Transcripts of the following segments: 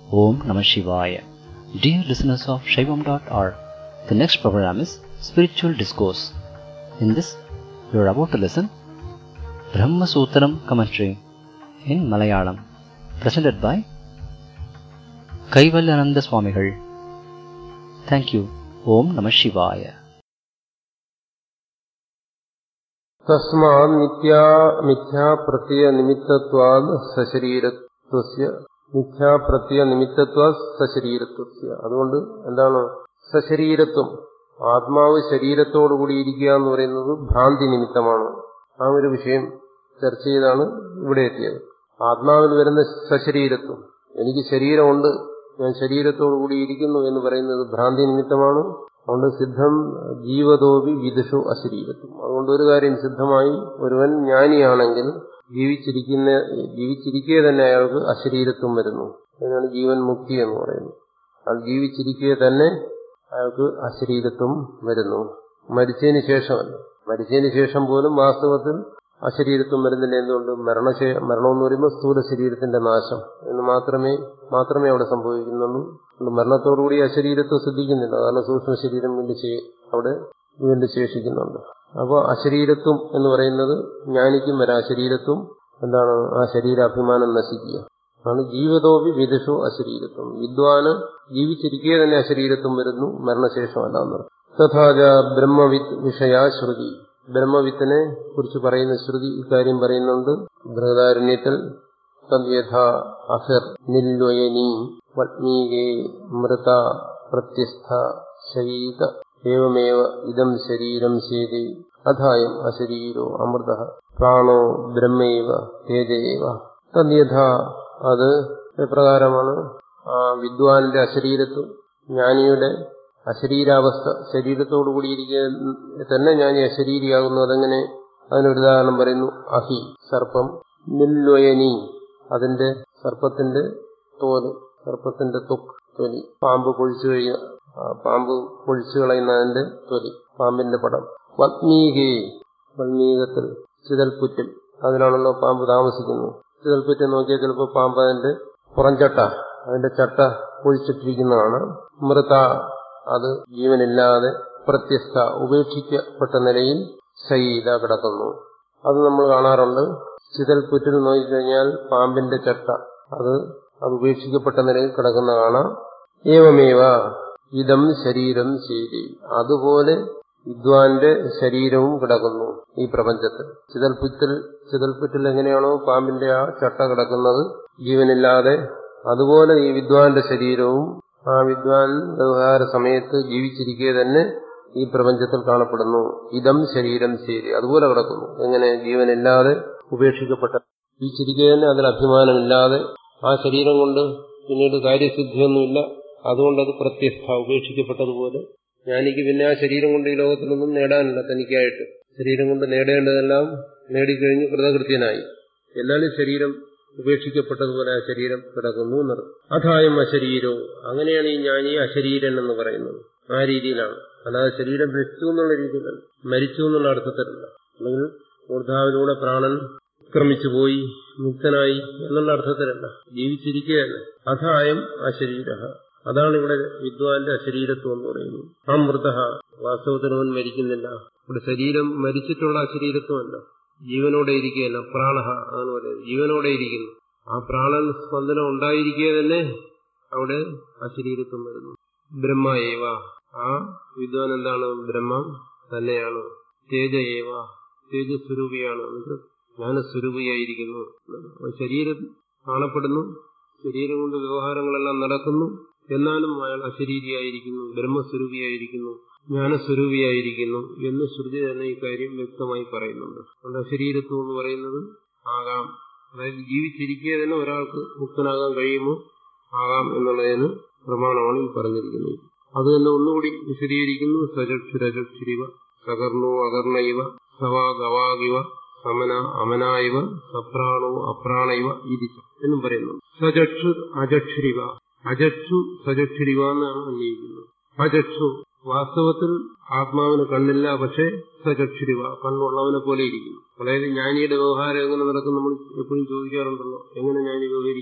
Om Namah Shivaya. Dear listeners of Shaivam.org, the next program is Spiritual Discourse. In this, you are about to listen Brahma Sutram commentary in Malayalam, presented by Kaivalyananda Swamigal. Thank you. Om Namah Shivaya. തസ്മാത് മിഥ്യാ മിഥ്യാപ്രത്യയ നിമിത്തത്വാത് സശരീരത്വസ്യ മിഥ്യാപ്രത്യയ നിമിത്തത്വ സശരീരത്വസ്യ അതുകൊണ്ട് എന്താണ് സശരീരത്വം ആത്മാവ് ശരീരത്തോടുകൂടി ഇരിക്കുക എന്ന് പറയുന്നത് ഭ്രാന്തി നിമിത്തമാണ് ആ ഒരു വിഷയം ചർച്ച ചെയ്താണ് ഇവിടെ എത്തിയത് ആത്മാവിൽ വരുന്ന സശരീരത്വം എനിക്ക് ശരീരമുണ്ട് ഞാൻ ശരീരത്തോടുകൂടി ഇരിക്കുന്നു എന്ന് പറയുന്നത് ഭ്രാന്തി നിമിത്തമാണ് അതുകൊണ്ട് സിദ്ധം ജീവതോപി വിദുഷു അശരീരത്വം അതുകൊണ്ട് ഒരു കാര്യം സിദ്ധമായി ഒരുവൻ ജ്ഞാനിയാണെങ്കിൽ ജീവിച്ചിരിക്കുന്ന ജീവിച്ചിരിക്കെ തന്നെ അയാൾക്ക് അശരീരത്വം വരുന്നു അതിനാണ് ജീവൻ മുക്തി എന്ന് പറയുന്നത് അയാൾ ജീവിച്ചിരിക്കെ തന്നെ അയാൾക്ക് അശരീരത്വം വരുന്നു മരിച്ചതിന് ശേഷമല്ല മരിച്ചതിന് ശേഷം പോലും വാസ്തവത്തിൽ അശരീരത്വം വരുന്നില്ല എന്തുകൊണ്ട് മരണശേ മരണമെന്ന് പറയുമ്പോൾ സ്ഥൂല ശരീരത്തിന്റെ നാശം എന്ന് മാത്രമേ മാത്രമേ അവിടെ സംഭവിക്കുന്നുള്ളൂ അതുകൊണ്ട് മരണത്തോടുകൂടി അശരീരത്വം സിദ്ധിക്കുന്നില്ല കാരണം സൂക്ഷ്മ ശരീരം വീണ്ടും അവിടെ വീണ്ടും ശേഷിക്കുന്നുണ്ട് അപ്പോൾ അശരീരത്വം എന്ന് പറയുന്നത് ജ്ഞാനിക്കും വരാം അശരീരത്വം എന്താണ് ആ ശരീരാഭിമാനം നശിക്കുക ആണ് ജീവിതോപി വിദുഷോ അശരീരത്വം വിദ്വാന് ജീവിച്ചിരിക്കെ തന്നെ അശരീരത്വം വരുന്നു മരണശേഷമല്ല എന്ന് തഥാച ബ്രഹ്മവിത്ത് വിഷയാ ശ്രുതി ബ്രഹ്മവിത്തിനെ കുറിച്ച് പറയുന്ന ശ്രുതി ഇക്കാര്യം പറയുന്നുണ്ട് ബൃഹദാരണ്യത്തിൽ തദ്യഥ അഹിർ നില്വയനി വത്മീകേ മൃത പ്രത്യസ്ഥ ശൈത ഏവമേവ ഇതം ശരീരം ശേതി അഥായം അശരീരോ അമൃത പ്രാണോ ബ്രഹ്മൈവ തേജയേവ തദ്യഥ അത് എപ്രകാരമാണ് ആ വിദ്വാന്റെ അശരീരത്വം ജ്ഞാനിയുടെ അശരീരാവസ്ഥ ശരീരത്തോടു കൂടിയിരിക്കുക തന്നെ ഞാൻ ഈ അശരീരിയാകുന്നു അതെങ്ങനെ അതിനൊരു ഉദാഹരണം പറയുന്നു അഹി സർപ്പം നില്വയനി അതിന്റെ സർപ്പത്തിന്റെ തോല് സർപ്പത്തിന്റെ തൊക്ക് തൊലി പാമ്പ് പൊഴിച്ചു കഴിയ പാമ്പ് പൊഴിച്ചു കളയുന്ന അതിന്റെ തൊലി പാമ്പിന്റെ പടം വത്മീകേ വൽമീകത്തിൽ ചിതൽപുറ്റിൽ അതിലാണല്ലോ പാമ്പ് താമസിക്കുന്നത് ചിതൽപുറ്റിൽ നോക്കിയാൽ ചിലപ്പോൾ പാമ്പ് അതിന്റെ പുറംചട്ട അതിന്റെ ചട്ട പൊഴിച്ചിട്ടിരിക്കുന്നതാണ് മൃത അത് ജീവനില്ലാതെ പ്രത്യസ്ഥ ഉപേക്ഷിക്കപ്പെട്ട നിലയിൽ ശൈത കിടക്കുന്നു അത് നമ്മൾ കാണാറുണ്ട് ചിതൽപുറ്റിൽ നോക്കിക്കഴിഞ്ഞാൽ പാമ്പിന്റെ ചട്ട അത് അത് ഉപേക്ഷിക്കപ്പെട്ട നിലയിൽ കിടക്കുന്ന കാണാം ഏവമേവ ഇതം ശരീരം ശരി അതുപോലെ വിദ്വാന്റെ ശരീരവും കിടക്കുന്നു ഈ പ്രപഞ്ചത്തിൽ ചിതൽപുറ്റിൽ ചിതൽപുറ്റിൽ എങ്ങനെയാണോ പാമ്പിന്റെ ആ ചട്ട കിടക്കുന്നത് ജീവനില്ലാതെ അതുപോലെ ഈ വിദ്വാന്റെ ശരീരവും ആ വിദ്വാൻ വ്യവഹാര സമയത്ത് ജീവിച്ചിരിക്കെ തന്നെ ഈ പ്രപഞ്ചത്തിൽ കാണപ്പെടുന്നു ഇതം ശരീരം ശരി അതുപോലെ കിടക്കുന്നു എങ്ങനെ ജീവനില്ലാതെ ഉപേക്ഷിക്കപ്പെട്ട ജീവിച്ചിരിക്കെ തന്നെ അതിൽ അഭിമാനമില്ലാതെ ആ ശരീരം കൊണ്ട് പിന്നീട് കാര്യസിദ്ധിയൊന്നുമില്ല അതുകൊണ്ടത് പ്രത്യസ്ഥ ഉപേക്ഷിക്കപ്പെട്ടതുപോലെ ജ്ഞാനിക്ക് പിന്നെ ആ ശരീരം കൊണ്ട് ഈ ലോകത്തിലൊന്നും നേടാനില്ല തനിക്കായിട്ട് ശരീരം കൊണ്ട് നേടേണ്ടതെല്ലാം നേടിക്കഴിഞ്ഞ് കൃതകൃത്യനായി എന്നാലും ശരീരം ഉപേക്ഷിക്കപ്പെട്ടതുപോലെ ആ ശരീരം കിടക്കുന്നു എന്നത് അഥായം അശരീരോ അങ്ങനെയാണ് ഈ ജ്ഞാനി അശരീരൻ എന്ന് പറയുന്നത് ആ രീതിയിലാണ് അല്ലാതെ ശരീരം മരിച്ചു എന്നുള്ള രീതിയിലല്ല മരിച്ചു എന്നുള്ള അർത്ഥത്തിലല്ല അല്ലെങ്കിൽ ഊർധാവിലൂടെ പ്രാണൻ ക്രമിച്ചു പോയി മുക്തനായി എന്നുള്ള അർത്ഥത്തിലല്ല ജീവിച്ചിരിക്കുകയല്ല അഥായം അശരീര അതാണ് ഇവിടെ വിദ്വാന്റെ അശരീരത്വം എന്ന് പറയുന്നത് അമൃത വാസ്തവത്തിൽ അവൻ മരിക്കുന്നില്ല ഇവിടെ ശരീരം മരിച്ചിട്ടുള്ള അശരീരത്വമല്ല ജീവനോടെ ഇരിക്കുകയല്ല പ്രാണഹ അതാണ് പറയുന്നത് ജീവനോടെ ഇരിക്കുന്നു ആ പ്രാണൻ സ്പന്ദനം ഉണ്ടായിരിക്കുക തന്നെ അവിടെ അശരീരത്വം വരുന്നു ബ്രഹ്മ ഏവ ആ വിദ്വാൻ എന്താണ് ബ്രഹ്മം തന്നെയാണ് തേജ ഏവ തേജസ്വരൂപിയാണ് ജ്ഞാനസ്വരൂപിയായിരിക്കുന്നു ശരീരം കാണപ്പെടുന്നു ശരീരം കൊണ്ട് വ്യവഹാരങ്ങളെല്ലാം നടക്കുന്നു എന്നാലും അയാൾ അശരീരിയായിരിക്കുന്നു ബ്രഹ്മസ്വരൂപിയായിരിക്കുന്നു ജ്ഞാനസ്വരൂപിയായിരിക്കുന്നു എന്ന് ശ്രുതി തന്നെ ഈ കാര്യം വ്യക്തമായി പറയുന്നുണ്ട് അതുകൊണ്ട് അശരീരത്വം എന്ന് പറയുന്നത് ആകാം അതായത് ജീവിച്ചിരിക്കുക തന്നെ ഒരാൾക്ക് മുക്തനാകാൻ കഴിയുമോ ആകാം എന്നുള്ളതിന് പ്രമാണമാണ് ഈ പറഞ്ഞിരിക്കുന്നത് അത് തന്നെ ഒന്നുകൂടി വിശദീകരിക്കുന്നു സജക്ഷുരജക്ഷുരിവ സകർണോ അകർണ ഇവ സവാ ഗവാഗിവ സമന അമനായവ സപ്രാണോ അപ്രാണൈവ ഇരിച്ച എന്നും പറയുന്നു സജക്ഷു അജക്ഷുരിവ അജക്ഷു സജക്ഷുരിവ എന്നാണ് അന്വയിക്കുന്നത് അജക്ഷു വാസ്തവത്തിൽ ആത്മാവിന് കണ്ണില്ല പക്ഷെ സചക്ഷുരിവ കണ്ണുള്ളവനെ പോലെ ഇരിക്കുന്നു അതായത് ജ്ഞാനിയുടെ വ്യവഹാരം എങ്ങനെ നടക്കും നമ്മൾ എപ്പോഴും ചോദിക്കാറുണ്ടല്ലോ എങ്ങനെ ജ്ഞാനി വ്യവഹരിക്കുന്നു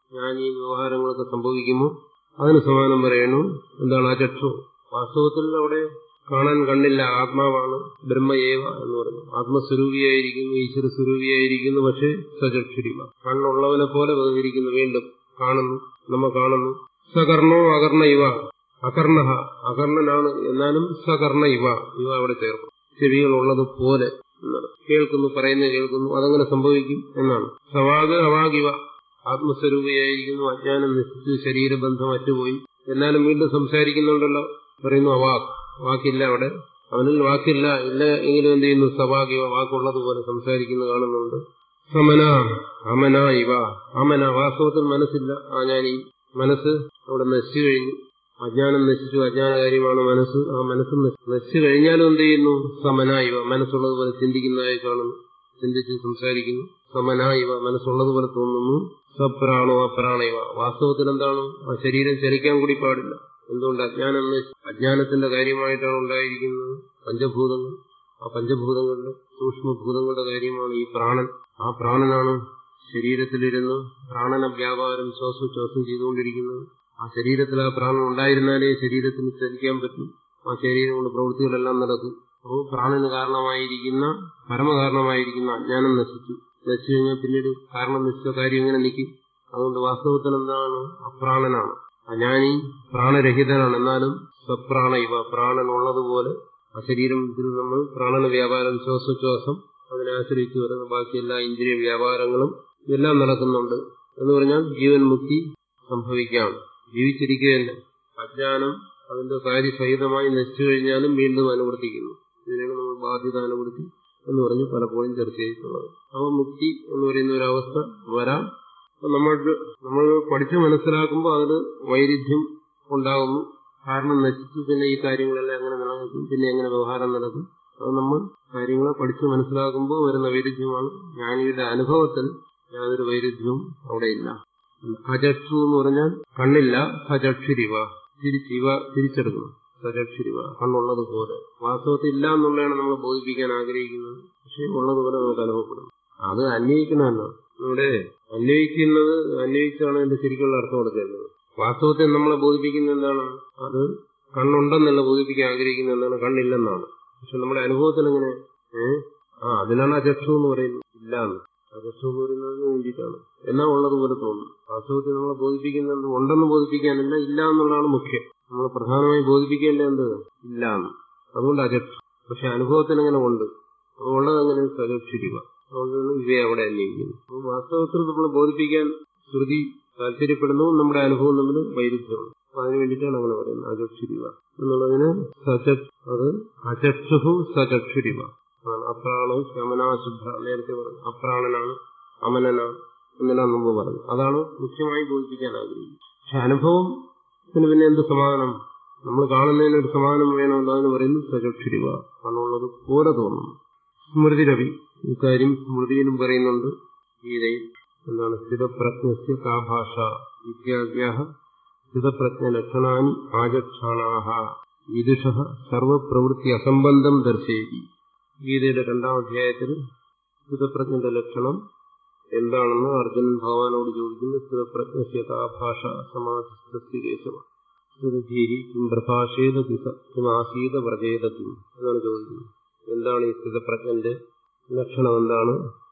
ഞാൻ ഈ വ്യവഹാരങ്ങളൊക്കെ സംഭവിക്കുമോ അതിന് സമാനം പറയണു എന്താണ് ആ ചക്ഷു വാസ്തവത്തിൽ അവിടെ കാണാൻ കണ്ണില്ല ആത്മാവാണ് ബ്രഹ്മയേവ എന്ന് പറഞ്ഞു ആത്മസ്വരൂപിയായിരിക്കുന്നു ഈശ്വര സ്വരൂപിയായിരിക്കുന്നു പക്ഷേ സചക്ഷുരിമ കണ്ണുള്ളവനെ പോലെ വ്യവഹരിക്കുന്നു വീണ്ടും കാണുന്നു നമ്മ കാണുന്നു സകർണോ അകർണ ഇവ അകർണ അകർണനാണ് എന്നാലും സകർണ ഇവ ഇവ അവിടെ ചേർക്കും ചെവികൾ ഉള്ളത് പോലെ എന്നാണ് കേൾക്കുന്നു പറയുന്നത് കേൾക്കുന്നു അതങ്ങനെ സംഭവിക്കും എന്നാണ് സവാഗ് അവാഗിവ ആത്മസ്വരൂപിയായിരിക്കുന്നു അജ്ഞാനം നശിച്ചു ശരീരബന്ധം അറ്റുപോയി എന്നാലും വീണ്ടും സംസാരിക്കുന്നുണ്ടല്ലോ പറയുന്നു അവാക് വാക്കില്ല അവിടെ അവനിൽ വാക്കില്ല ഇല്ല എങ്കിലും എന്ത് ചെയ്യുന്നു സവാഗിവ വാക്കുള്ളതുപോലെ സംസാരിക്കുന്നു കാണുന്നുണ്ട് സമന അമന ഇവ അമന വാസ്തവത്തിൽ മനസ്സില്ല ആ ഞാൻ ഈ മനസ്സ് അവിടെ നശിച്ചു കഴിഞ്ഞു അജ്ഞാനം നശിച്ചു അജ്ഞാന കാര്യമാണ് മനസ്സ് ആ മനസ്സ് നശിച്ചു കഴിഞ്ഞാലും എന്ത് ചെയ്യുന്നു സമന ഇവ മനസ്സുള്ളതുപോലെ ചിന്തിക്കുന്നതായി കാണുന്നു ചിന്തിച്ച് സംസാരിക്കുന്നു സമന ഇവ മനസ്സുള്ളതുപോലെ തോന്നുന്നു സപ്രാണോ അപ്രാണ ഇവ വാസ്തവത്തിൽ എന്താണ് ആ ശരീരം ചലിക്കാൻ കൂടി പാടില്ല എന്തുകൊണ്ട് അജ്ഞാനം അജ്ഞാനത്തിന്റെ കാര്യമായിട്ടാണ് ഉണ്ടായിരിക്കുന്നത് പഞ്ചഭൂതങ്ങൾ ആ പഞ്ചഭൂതങ്ങളുടെ സൂക്ഷ്മഭൂതങ്ങളുടെ കാര്യമാണ് ഈ പ്രാണൻ ആ പ്രാണനാണ് ശരീരത്തിലിരുന്ന് പ്രാണന വ്യാപാരം ശ്വാസോച്ഛ്വാസം ചെയ്തുകൊണ്ടിരിക്കുന്നത് ആ ശരീരത്തിൽ ആ പ്രാണൻ ഉണ്ടായിരുന്നാലേ ശരീരത്തിന് ചലിക്കാൻ പറ്റും ആ ശരീരം കൊണ്ട് പ്രവൃത്തികളെല്ലാം നടക്കും അപ്പോൾ പ്രാണന് കാരണമായിരിക്കുന്ന പരമകാരണമായിരിക്കുന്ന അജ്ഞാനം നശിച്ചു നശിച്ചു കഴിഞ്ഞാൽ പിന്നീട് കാരണം നശിച്ച കാര്യം എങ്ങനെ നിൽക്കും അതുകൊണ്ട് വാസ്തവത്തിൽ എന്താണ് അപ്രാണനാണ് അജ്ഞാനി പ്രാണരഹിതനാണ് എന്നാലും സപ്രാണ ഇവ പ്രാണൻ ഉള്ളതുപോലെ ആ ശരീരത്തിൽ നമ്മൾ പ്രാണന വ്യാപാരം ശ്വാസോച്ഛ്വാസം അതിനെ ആശ്രയിച്ചു വരുന്ന ബാക്കി എല്ലാ ഇന്ദ്രിയ വ്യാപാരങ്ങളും ഇതെല്ലാം നടക്കുന്നുണ്ട് എന്ന് പറഞ്ഞാൽ ജീവൻ മുക്തി സംഭവിക്കാം ജീവിച്ചിരിക്കുകയല്ല അജ്ഞാനം അതിന്റെ കാര്യസഹിതമായി നശിച്ചു കഴിഞ്ഞാലും വീണ്ടും അനുവർത്തിക്കുന്നു ഇതിനാണ് നമ്മൾ ബാധ്യത അനുവൃത്തി എന്ന് പറഞ്ഞ് പലപ്പോഴും ചർച്ച ചെയ്തിട്ടുള്ളത് അപ്പോൾ മുക്തി എന്ന് പറയുന്ന ഒരു അവസ്ഥ വരാം നമ്മൾ നമ്മൾ പഠിച്ച് മനസ്സിലാക്കുമ്പോൾ അതിന് വൈരുദ്ധ്യം ഉണ്ടാകുന്നു കാരണം നശിച്ചു പിന്നെ ഈ കാര്യങ്ങളെല്ലാം എങ്ങനെ നിലനിൽക്കും പിന്നെ എങ്ങനെ വ്യവഹാരം നടക്കും അത് നമ്മൾ കാര്യങ്ങളെ പഠിച്ച് മനസ്സിലാക്കുമ്പോൾ വരുന്ന വൈരുദ്ധ്യമാണ് ജ്ഞാനിയുടെ അനുഭവത്തിൽ യാതൊരു വൈരുദ്ധ്യവും അവിടെ ഇല്ല അചക്ഷു എന്ന് പറഞ്ഞാൽ കണ്ണില്ല സചക്ഷുരിവ തിരിച്ചിവ തിരിച്ചെടുക്കണം സചക്ഷുരിവ കണ്ണുള്ളത് പോലെ വാസ്തവത്തിൽ ഇല്ല എന്നുള്ളതാണ് നമ്മൾ ബോധിപ്പിക്കാൻ ആഗ്രഹിക്കുന്നത് പക്ഷെ ഉള്ളതുപോലെ നമുക്ക് അനുഭവപ്പെടും അത് അന്വയിക്കണമെന്നാണ് ഇവിടെ അന്വയിക്കുന്നത് അന്വയിച്ചാണ് എന്റെ ശരിക്കുള്ള അർത്ഥം കൊടുക്കേണ്ടത് വാസ്തവത്തിൽ നമ്മളെ ബോധിപ്പിക്കുന്ന എന്താണ് അത് കണ്ണുണ്ടെന്നല്ല ബോധിപ്പിക്കാൻ ആഗ്രഹിക്കുന്ന എന്താണ് കണ്ണില്ലെന്നാണ് പക്ഷെ നമ്മുടെ അനുഭവത്തിൽ എങ്ങനെ ഏഹ് ആ അതിനാണ് അചക്ഷു എന്ന് പറയുന്നത് ഇല്ലാന്ന് അചക്ഷു എന്ന് പറയുന്നതിന് വേണ്ടിയിട്ടാണ് എന്നാ ഉള്ളതുപോലെ തോന്നും വാസ്തവത്തിൽ നമ്മളെ ബോധിപ്പിക്കുന്നത് ഉണ്ടെന്ന് ബോധിപ്പിക്കാനല്ല ഇല്ല എന്നുള്ളതാണ് മുഖ്യം നമ്മൾ പ്രധാനമായി ബോധിപ്പിക്കേണ്ട എന്ത് ഇല്ല എന്ന് അതുകൊണ്ട് അചക്ഷു പക്ഷെ അനുഭവത്തിൽ എങ്ങനെ ഉണ്ട് അതുള്ളത് അങ്ങനെ സചക്ഷുരിക അതുകൊണ്ടാണ് ഇവയെ അവിടെ അന്വയിക്കുന്നത് അപ്പോൾ വാസ്തവത്തിൽ നമ്മളെ ബോധിപ്പിക്കാൻ ശ്രുതി താല്പര്യപ്പെടുന്നു നമ്മുടെ അനുഭവം തമ്മിൽ വൈരുദ്ധ്യമാണ് അപ്പൊ അതിന് വേണ്ടിയിട്ടാണ് അങ്ങനെ പറയുന്നത് അചക്ഷുരിവ എന്നുള്ളതിന് സച അത് അചക്ഷു സചക്ഷുരിവ ആണ് അപ്രാണവും ശമനാശുദ്ധ നേരത്തെ പറഞ്ഞു അപ്രാണനാണ് അമനനാണ് എന്നെല്ലാം മുമ്പ് പറഞ്ഞു അതാണ് മുഖ്യമായി ബോധിപ്പിക്കാൻ ആഗ്രഹിക്കുന്നത് പക്ഷെ അനുഭവത്തിന് പിന്നെ എന്ത് സമാധാനം നമ്മൾ കാണുന്നതിന് ഒരു സമാധാനം വേണമെന്ന് അതിന് പറയുന്നു സചക്ഷുരിവ ആണുള്ളത് പോലെ തോന്നുന്നു സ്മൃതി രവി ഇക്കാര്യം സ്മൃതിയിലും പറയുന്നുണ്ട് ഗീതയിൽ എന്താണ് സ്ഥിതപ്രജ്ഞസ്യ കാ ഭാഷ ഇത്യാദ്യ സ്ഥിതപ്രജ്ഞ ലക്ഷണാനി ആചക്ഷാണാഹ വിദുഷ സർവപ്രവൃത്തി അസംബന്ധം ദർശയതി ഗീതയുടെ രണ്ടാം അധ്യായത്തിൽ സ്ഥിതപ്രജ്ഞന്റെ ലക്ഷണം എന്താണെന്ന് അർജുനൻ ഭഗവാനോട് ചോദിക്കുന്നു സ്ഥിതപ്രജ്ഞസ്യ കാ ഭാഷ സമാധിസ്ഥിരേശവ സ്ഥിതധീഹി കിം പ്രഭാഷേത കിമാസീത വ്രജേത കിം എന്നാണ് ചോദിക്കുന്നത് എന്താണ് ഈ സ്ഥിതപ്രജ്ഞന്റെ ലക്ഷണം എന്താണ്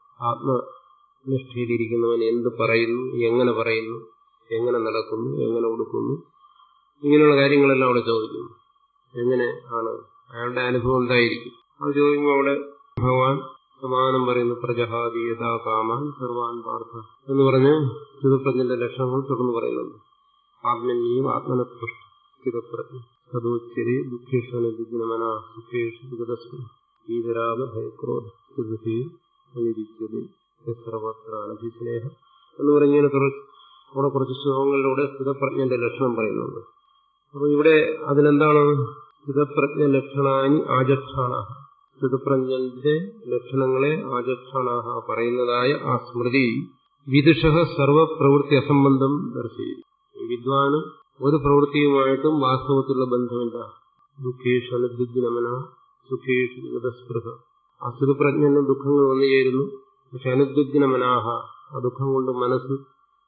ആത്മനിഷ്ഠയിലിരിക്കുന്നവൻ എന്ത് പറയുന്നു എങ്ങനെ പറയുന്നു എങ്ങനെ നടക്കുന്നു എങ്ങനെ ഉടുക്കുന്നു ഇങ്ങനെയുള്ള കാര്യങ്ങളെല്ലാം അവിടെ ചോദിക്കുന്നു എങ്ങനെ ആണ് അയാളുടെ അനുഭവം എന്തായിരിക്കും അത് ചോദിക്കുമ്പോൾ അവിടെ ഭഗവാൻ സമാനം പറയുന്നു പ്രജഹാദി യഥാ കാമാൻ സർവാൻ പാർത്ഥ എന്ന് പറഞ്ഞ് സ്ഥിതപ്രജ്ഞന്റെ ലക്ഷണങ്ങൾ തുടർന്ന് പറയുന്നുണ്ട് ആത്മന്യം ആത്മനപുഷ്ട സ്ഥിതപ്രജ്ഞ സദോച്ചരി ദുഃഖേഷു വിഘ്നമന സുഖേഷു വിഗതസ്മ വീതരാഗ ഭയക്രോധ സ്ഥിതിരിച്ചത് സർവത്ര അനഭിസ്നേഹം എന്ന് പറഞ്ഞാൽ അവിടെ കുറച്ച് ശ്ലോകങ്ങളിലൂടെ സ്ഥിതപ്രജ്ഞന്റെ ലക്ഷണം പറയുന്നുണ്ട് അപ്പൊ ഇവിടെ അതിലെന്താണ് സ്ഥിതപ്രജ്ഞ ലക്ഷണാനി ആചക്ഷാണ സ്ഥിതപ്രജ്ഞന്റെ ലക്ഷണങ്ങളെ ആചക്ഷാണാഹ പറയുന്നതായ ആ സ്മൃതി വിദുഷ സർവപ്രവൃത്തി അസംബന്ധം ദർശിക്കും വിദ്വാന് ഒരു പ്രവൃത്തിയുമായിട്ടും വാസ്തവത്തിലുള്ള ബന്ധമില്ല ദുഃഖേഷു അനുദ്വിഗ്നമന സുഖേഷു വിഗതസ്പൃഹ ആ സ്ഥിതപ്രജ്ഞന് ദുഃഖങ്ങൾ വന്നു ചേരുന്നു പക്ഷെ അനുദ്വിഗ്നമനാഹ ആ ദുഃഖം കൊണ്ട് മനസ്സ്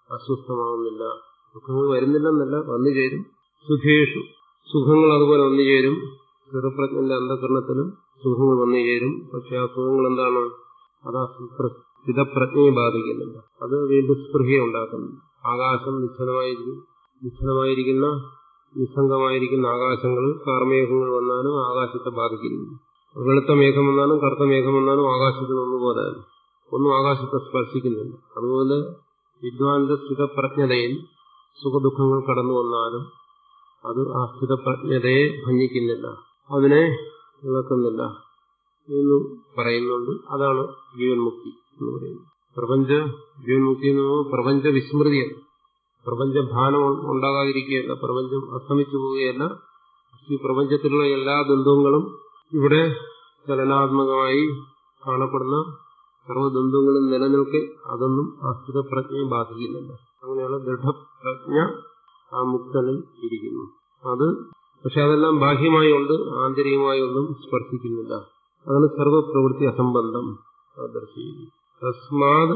അസ്വസ്ഥമാകുന്നില്ല ദുഃഖങ്ങൾ വരുന്നില്ലെന്നല്ല വന്നു ചേരും സുഖേഷു സുഖങ്ങൾ അതുപോലെ വന്നു ചേരും സ്ഥിതപ്രജ്ഞന്റെ അന്ധകരണത്തിലും സുഖങ്ങൾ വന്നു ചേരും പക്ഷെ ആ സുഖങ്ങൾ എന്താണ് അത് ആ സ്ഥിതപ്രജ്ഞയെ ബാധിക്കുന്നില്ല അത് വീണ്ടും സ്പൃഹയെ ഉണ്ടാക്കുന്നില്ല ആകാശം നിശ്ചലമായിരിക്കും നിശ്ചലമായിരിക്കുന്ന നിസ്സംഗമായിരിക്കുന്ന ആകാശങ്ങൾ കാർമേഘങ്ങൾ വന്നാലും ആകാശത്തെ ബാധിക്കുന്നില്ല വെളുത്ത മേഘം വന്നാലും കറുത്ത മേഘം വന്നാലും ആകാശത്തിന് ഒന്നുപോലെ ഒന്നും ആകാശത്തെ സ്പർശിക്കുന്നില്ല അതുപോലെ വിദ്വാന്റെ സ്ഥിതപ്രജ്ഞതയിൽ സുഖദുഃഖങ്ങൾ കടന്നു വന്നാലും അത് ആ സ്ഥിതപ്രജ്ഞതയെ ഭഞ്ജിക്കുന്നില്ല അതിനെ ഇളക്കുന്നില്ല എന്ന് പറയുന്നുണ്ട് അതാണ് ജീവൻമുക്തി എന്ന് പറയുന്നത് പ്രപഞ്ച ജീവൻമുക്തി എന്ന് പറയുമ്പോൾ പ്രപഞ്ച വിസ്മൃതിയല്ല പ്രപഞ്ച ഭാനം ഉണ്ടാകാതിരിക്കുകയല്ല പ്രപഞ്ചം അസ്തമിച്ചു പോവുകയല്ല ഈ പ്രപഞ്ചത്തിലുള്ള എല്ലാ ബന്ധുങ്ങളും ഇവിടെ ചലനാത്മകമായി കാണപ്പെടുന്ന സർവ്വദ്വന്ദ്ങ്ങളും നിലനിൽക്കെ അതൊന്നും അസ്ഥിത പ്രജ്ഞയെ ബാധിക്കുന്നില്ല അങ്ങനെയുള്ള ദൃഢപ്രജ്ഞ ആ മുക്തനിൽ ഇരിക്കുന്നു അത് പക്ഷെ അതെല്ലാം ബാഹ്യമായി ഉണ്ട് ആന്തരികമായി ഒന്നും സ്പർശിക്കുന്നില്ല അതാണ് സർവപ്രവൃത്തി അസംബന്ധം ദർശിക്കുന്നു തസ്മാത്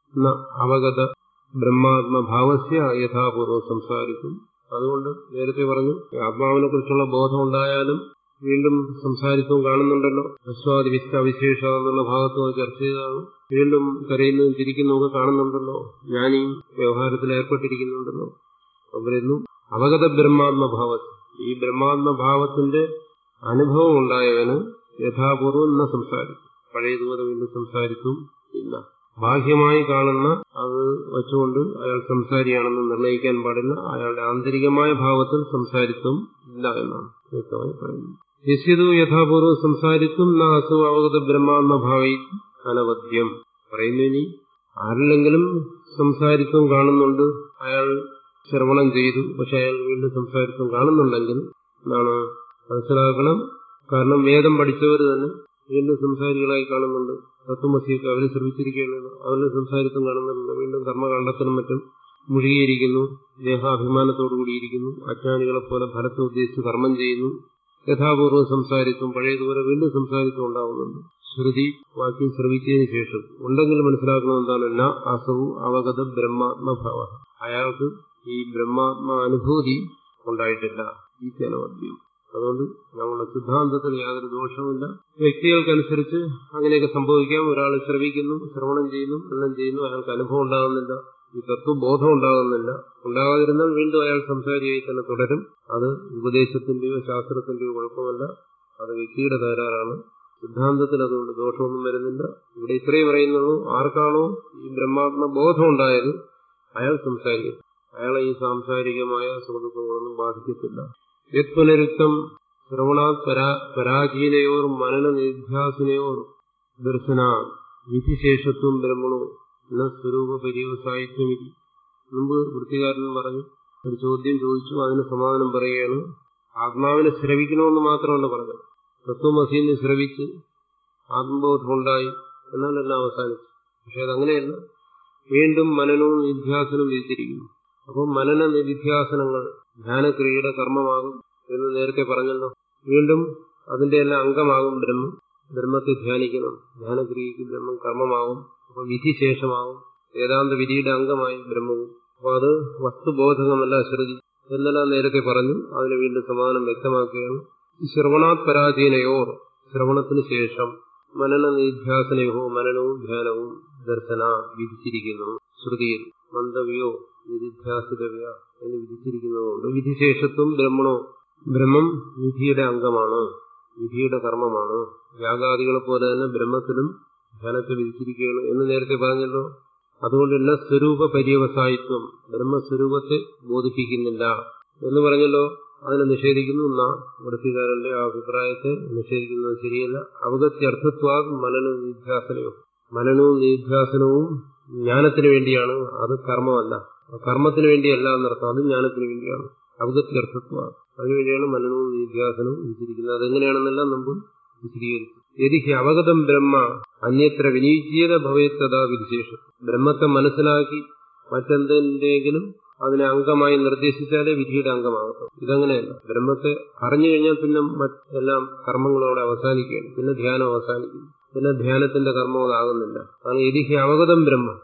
അവഗത ബ്രഹ്മാത്മഭാവസ്യ യഥാപൂർവം സംസാരിക്കും അതുകൊണ്ട് നേരത്തെ പറഞ്ഞു ആത്മാവിനെ കുറിച്ചുള്ള ബോധം ഉണ്ടായാലും വീണ്ടും സംസാരിത്വം കാണുന്നുണ്ടല്ലോ അസ്വാദി വിശ അവിശേഷ എന്നുള്ള ഭാഗത്ത് ചർച്ച ചെയ്തതാണ് വീണ്ടും കരയുന്നതും ചിരിക്കുന്നതും കാണുന്നുണ്ടല്ലോ ഞാനീ വ്യവഹാരത്തിൽ ഏർപ്പെട്ടിരിക്കുന്നുണ്ടല്ലോ അവരെന്നും അവഗത ബ്രഹ്മാത്മഭാവ ഈ ബ്രഹ്മാത്മഭാവത്തിന്റെ അനുഭവം ഉണ്ടായവന് യഥാപൂർവം എന്ന സംസാരിക്കും പഴയതുപോലെ വീണ്ടും സംസാരിത്തും ഇല്ല ബാഹ്യമായി കാണുന്ന അത് വെച്ചുകൊണ്ട് അയാൾ സംസാരിയാണെന്ന് നിർണ്ണയിക്കാൻ പാടില്ല അയാളുടെ ആന്തരികമായ ഭാവത്തിൽ സംസാരിത്വം ഇല്ല എന്നാണ് വ്യക്തമായി പറയുന്നത് യസ്യതു യഥാപൂർവം സംസാരിത്വം ന അസു അവഗത ബ്രഹ്മാത്മഭാവി അനവദ്യം പറയുന്നു ഇനി ആരിലെങ്കിലും സംസാരിത്വം കാണുന്നുണ്ട് അയാൾ ശ്രവണം ചെയ്തു പക്ഷെ അയാൾ വീണ്ടും സംസാരിത്വം കാണുന്നുണ്ടെങ്കിൽ എന്താണ് മനസ്സിലാക്കണം കാരണം വേദം പഠിച്ചവർ തന്നെ വീണ്ടും സംസാരികളായി കാണുന്നുണ്ട് തത്വമസിയൊക്കെ അവരെ ശ്രമിച്ചിരിക്കുകയാണ് അവരുടെ സംസാരിത്വം കാണുന്നുണ്ട് വീണ്ടും കർമ്മകാണ്ഡത്തിനും മറ്റും മുഴുകിയിരിക്കുന്നു ദേഹാഭിമാനത്തോടുകൂടിയിരിക്കുന്നു അജ്ഞാനികളെ പോലെ ഫലത്തെ ഉദ്ദേശിച്ച് കർമ്മം ചെയ്യുന്നു യഥാപൂർവ്വം സംസാരിത്വം പഴയതുപോലെ വീണ്ടും സംസാരിത്വം ഉണ്ടാവുന്നുണ്ട് ശ്രുതി വാക്യം ശ്രവിച്ചതിന് ശേഷം ഉണ്ടെങ്കിൽ മനസ്സിലാക്കണം എന്താണ് ന അസവും അവഗത ബ്രഹ്മാത്മഭാവ അയാൾക്ക് ഈ ബ്രഹ്മാത്മ അനുഭൂതി ഉണ്ടായിട്ടില്ല ഈ ജനവദ്യം അതുകൊണ്ട് നമ്മുടെ സിദ്ധാന്തത്തിൽ യാതൊരു ദോഷവുമില്ല വ്യക്തികൾക്കനുസരിച്ച് അങ്ങനെയൊക്കെ സംഭവിക്കാം ഒരാൾ ശ്രവിക്കുന്നു ശ്രവണം ചെയ്യുന്നു എണ്ണം ചെയ്യുന്നു അയാൾക്ക് അനുഭവം ഉണ്ടാകുന്നില്ല ഈ തത്വബോധം ഉണ്ടാകുന്നില്ല ഉണ്ടാകാതിരുന്നാൽ വീണ്ടും അയാൾ സംസാരിയായി തന്നെ തുടരും അത് ഉപദേശത്തിന്റെയോ ശാസ്ത്രത്തിന്റെയോ കുഴപ്പമല്ല അത് വ്യക്തിയുടെ തകരാറാണ് സിദ്ധാന്തത്തിൽ അതുകൊണ്ട് ദോഷമൊന്നും വരുന്നില്ല ഇവിടെ ഇത്രയേ പറയുന്നുള്ളൂ ആർക്കാണോ ഈ ബ്രഹ്മാത്മ ബോധം ഉണ്ടായത് അയാൾ സംസാരിക്കും അയാളെ ഈ സാംസാരികമായ സുഖദുഃഖങ്ങളൊന്നും ബാധിക്കത്തില്ല യത്പുനരുക്തം ശ്രവണാത് പരാ പരാജീനയോർ മനന നിധ്യാസിനയോർ ദർശന വിധിശേഷത്വം ബ്രഹ്മണോ എന്ന സ്വരൂപ പര്യവസായിത്വമിതി മുമ്പ് വൃത്തികാരൻ പറഞ്ഞു ഒരു ചോദ്യം ചോദിച്ചു അതിന് സമാധാനം പറയുകയാണ് ആത്മാവിനെ ശ്രവിക്കണമെന്ന് മാത്രമല്ല പറഞ്ഞത് തത്വമസീനെ ശ്രവിച്ച് ആത്മബോധമുണ്ടായി എന്നാലെല്ലാം അവസാനിച്ചു പക്ഷെ അതങ്ങനെയല്ല വീണ്ടും മനനവും നിധ്യാസനവും വിധിച്ചിരിക്കുന്നു അപ്പം മനന നിധ്യാസനങ്ങൾ ധ്യാനക്രിയയുടെ കർമ്മമാകും എന്ന് നേരത്തെ പറഞ്ഞല്ലോ വീണ്ടും അതിന്റെ എല്ലാം അംഗമാകും ബ്രഹ്മം ബ്രഹ്മത്തെ ധ്യാനിക്കണം ധ്യാനക്രിയക്ക് ബ്രഹ്മം കർമ്മമാകും അപ്പൊ വിധി ശേഷമാകും വേദാന്ത വിധിയുടെ അംഗമായി ബ്രഹ്മവും അപ്പൊ അത് വസ്തുബോധകമല്ല ശ്രുതി എന്നെല്ലാം നേരത്തെ പറഞ്ഞു അതിന് വീണ്ടും സമാധാനം വ്യക്തമാക്കുകയാണ് ശ്രവണാത് പരാധീനയോർ ശ്രവണത്തിന് ശേഷം മനന നിധ്യാസനയോ മനനവും ധ്യാനവും ദർശന വിധിച്ചിരിക്കുന്നു ശ്രുതിയിൽ മന്ദവ്യോ നിരിധ്യാസിതവ്യ എന്ന് വിധിച്ചിരിക്കുന്നതുകൊണ്ട് വിധിശേഷത്വം ബ്രഹ്മണോ ബ്രഹ്മം വിധിയുടെ അംഗമാണ് വിധിയുടെ കർമ്മമാണ് യാഗാദികളെ പോലെ തന്നെ ബ്രഹ്മത്തിലും ധ്യാനത്തെ വിധിച്ചിരിക്കുകയാണ് എന്ന് നേരത്തെ പറഞ്ഞല്ലോ അതുകൊണ്ട് തന്നെ സ്വരൂപ പര്യവസായിത്വം ബ്രഹ്മസ്വരൂപത്തെ ബോധിപ്പിക്കുന്നില്ല എന്ന് പറഞ്ഞല്ലോ അതിനെ നിഷേധിക്കുന്നു എന്നാ വൃത്തികാരന്റെ ആ അഭിപ്രായത്തെ നിഷേധിക്കുന്നത് ശരിയല്ല അവഗത്യർത്ഥത്വാ മനന നിധ്യാസനയോ മനനവും നിധ്യാസനവും ജ്ഞാനത്തിന് വേണ്ടിയാണ് അത് കർമ്മമല്ല കർമ്മത്തിന് വേണ്ടിയല്ല എന്നർത്ഥം അത് ജ്ഞാനത്തിന് വേണ്ടിയാണ് അവഗത്യർത്ഥത്വ അതിനുവേണ്ടിയാണ് മനനവും നിധ്യാസനവും വിധിച്ചിരിക്കുന്നത് അതെങ്ങനെയാണെന്നെല്ലാം മുമ്പ് വിശദീകരിച്ചു യതി അവഗതം ബ്രഹ്മ അന്യത്ര വിനിയുജ്യത ഭവേത്തതാ വിധിശേഷം ബ്രഹ്മത്തെ മനസ്സിലാക്കി മറ്റെന്തെങ്കിലും അതിനെ അംഗമായി നിർദ്ദേശിച്ചാലേ വിധിയുടെ അംഗമാകത്തും ഇതങ്ങനെയല്ല ബ്രഹ്മത്തെ അറിഞ്ഞു കഴിഞ്ഞാൽ പിന്നെ എല്ലാം കർമ്മങ്ങളോടെ അവസാനിക്കുകയാണ് പിന്നെ ധ്യാനം അവസാനിക്കുന്നു പിന്നെ ധ്യാനത്തിന്റെ കർമ്മം അതാകുന്നില്ല അതാണ് യതിഹി അവഗതം ബ്രഹ്മ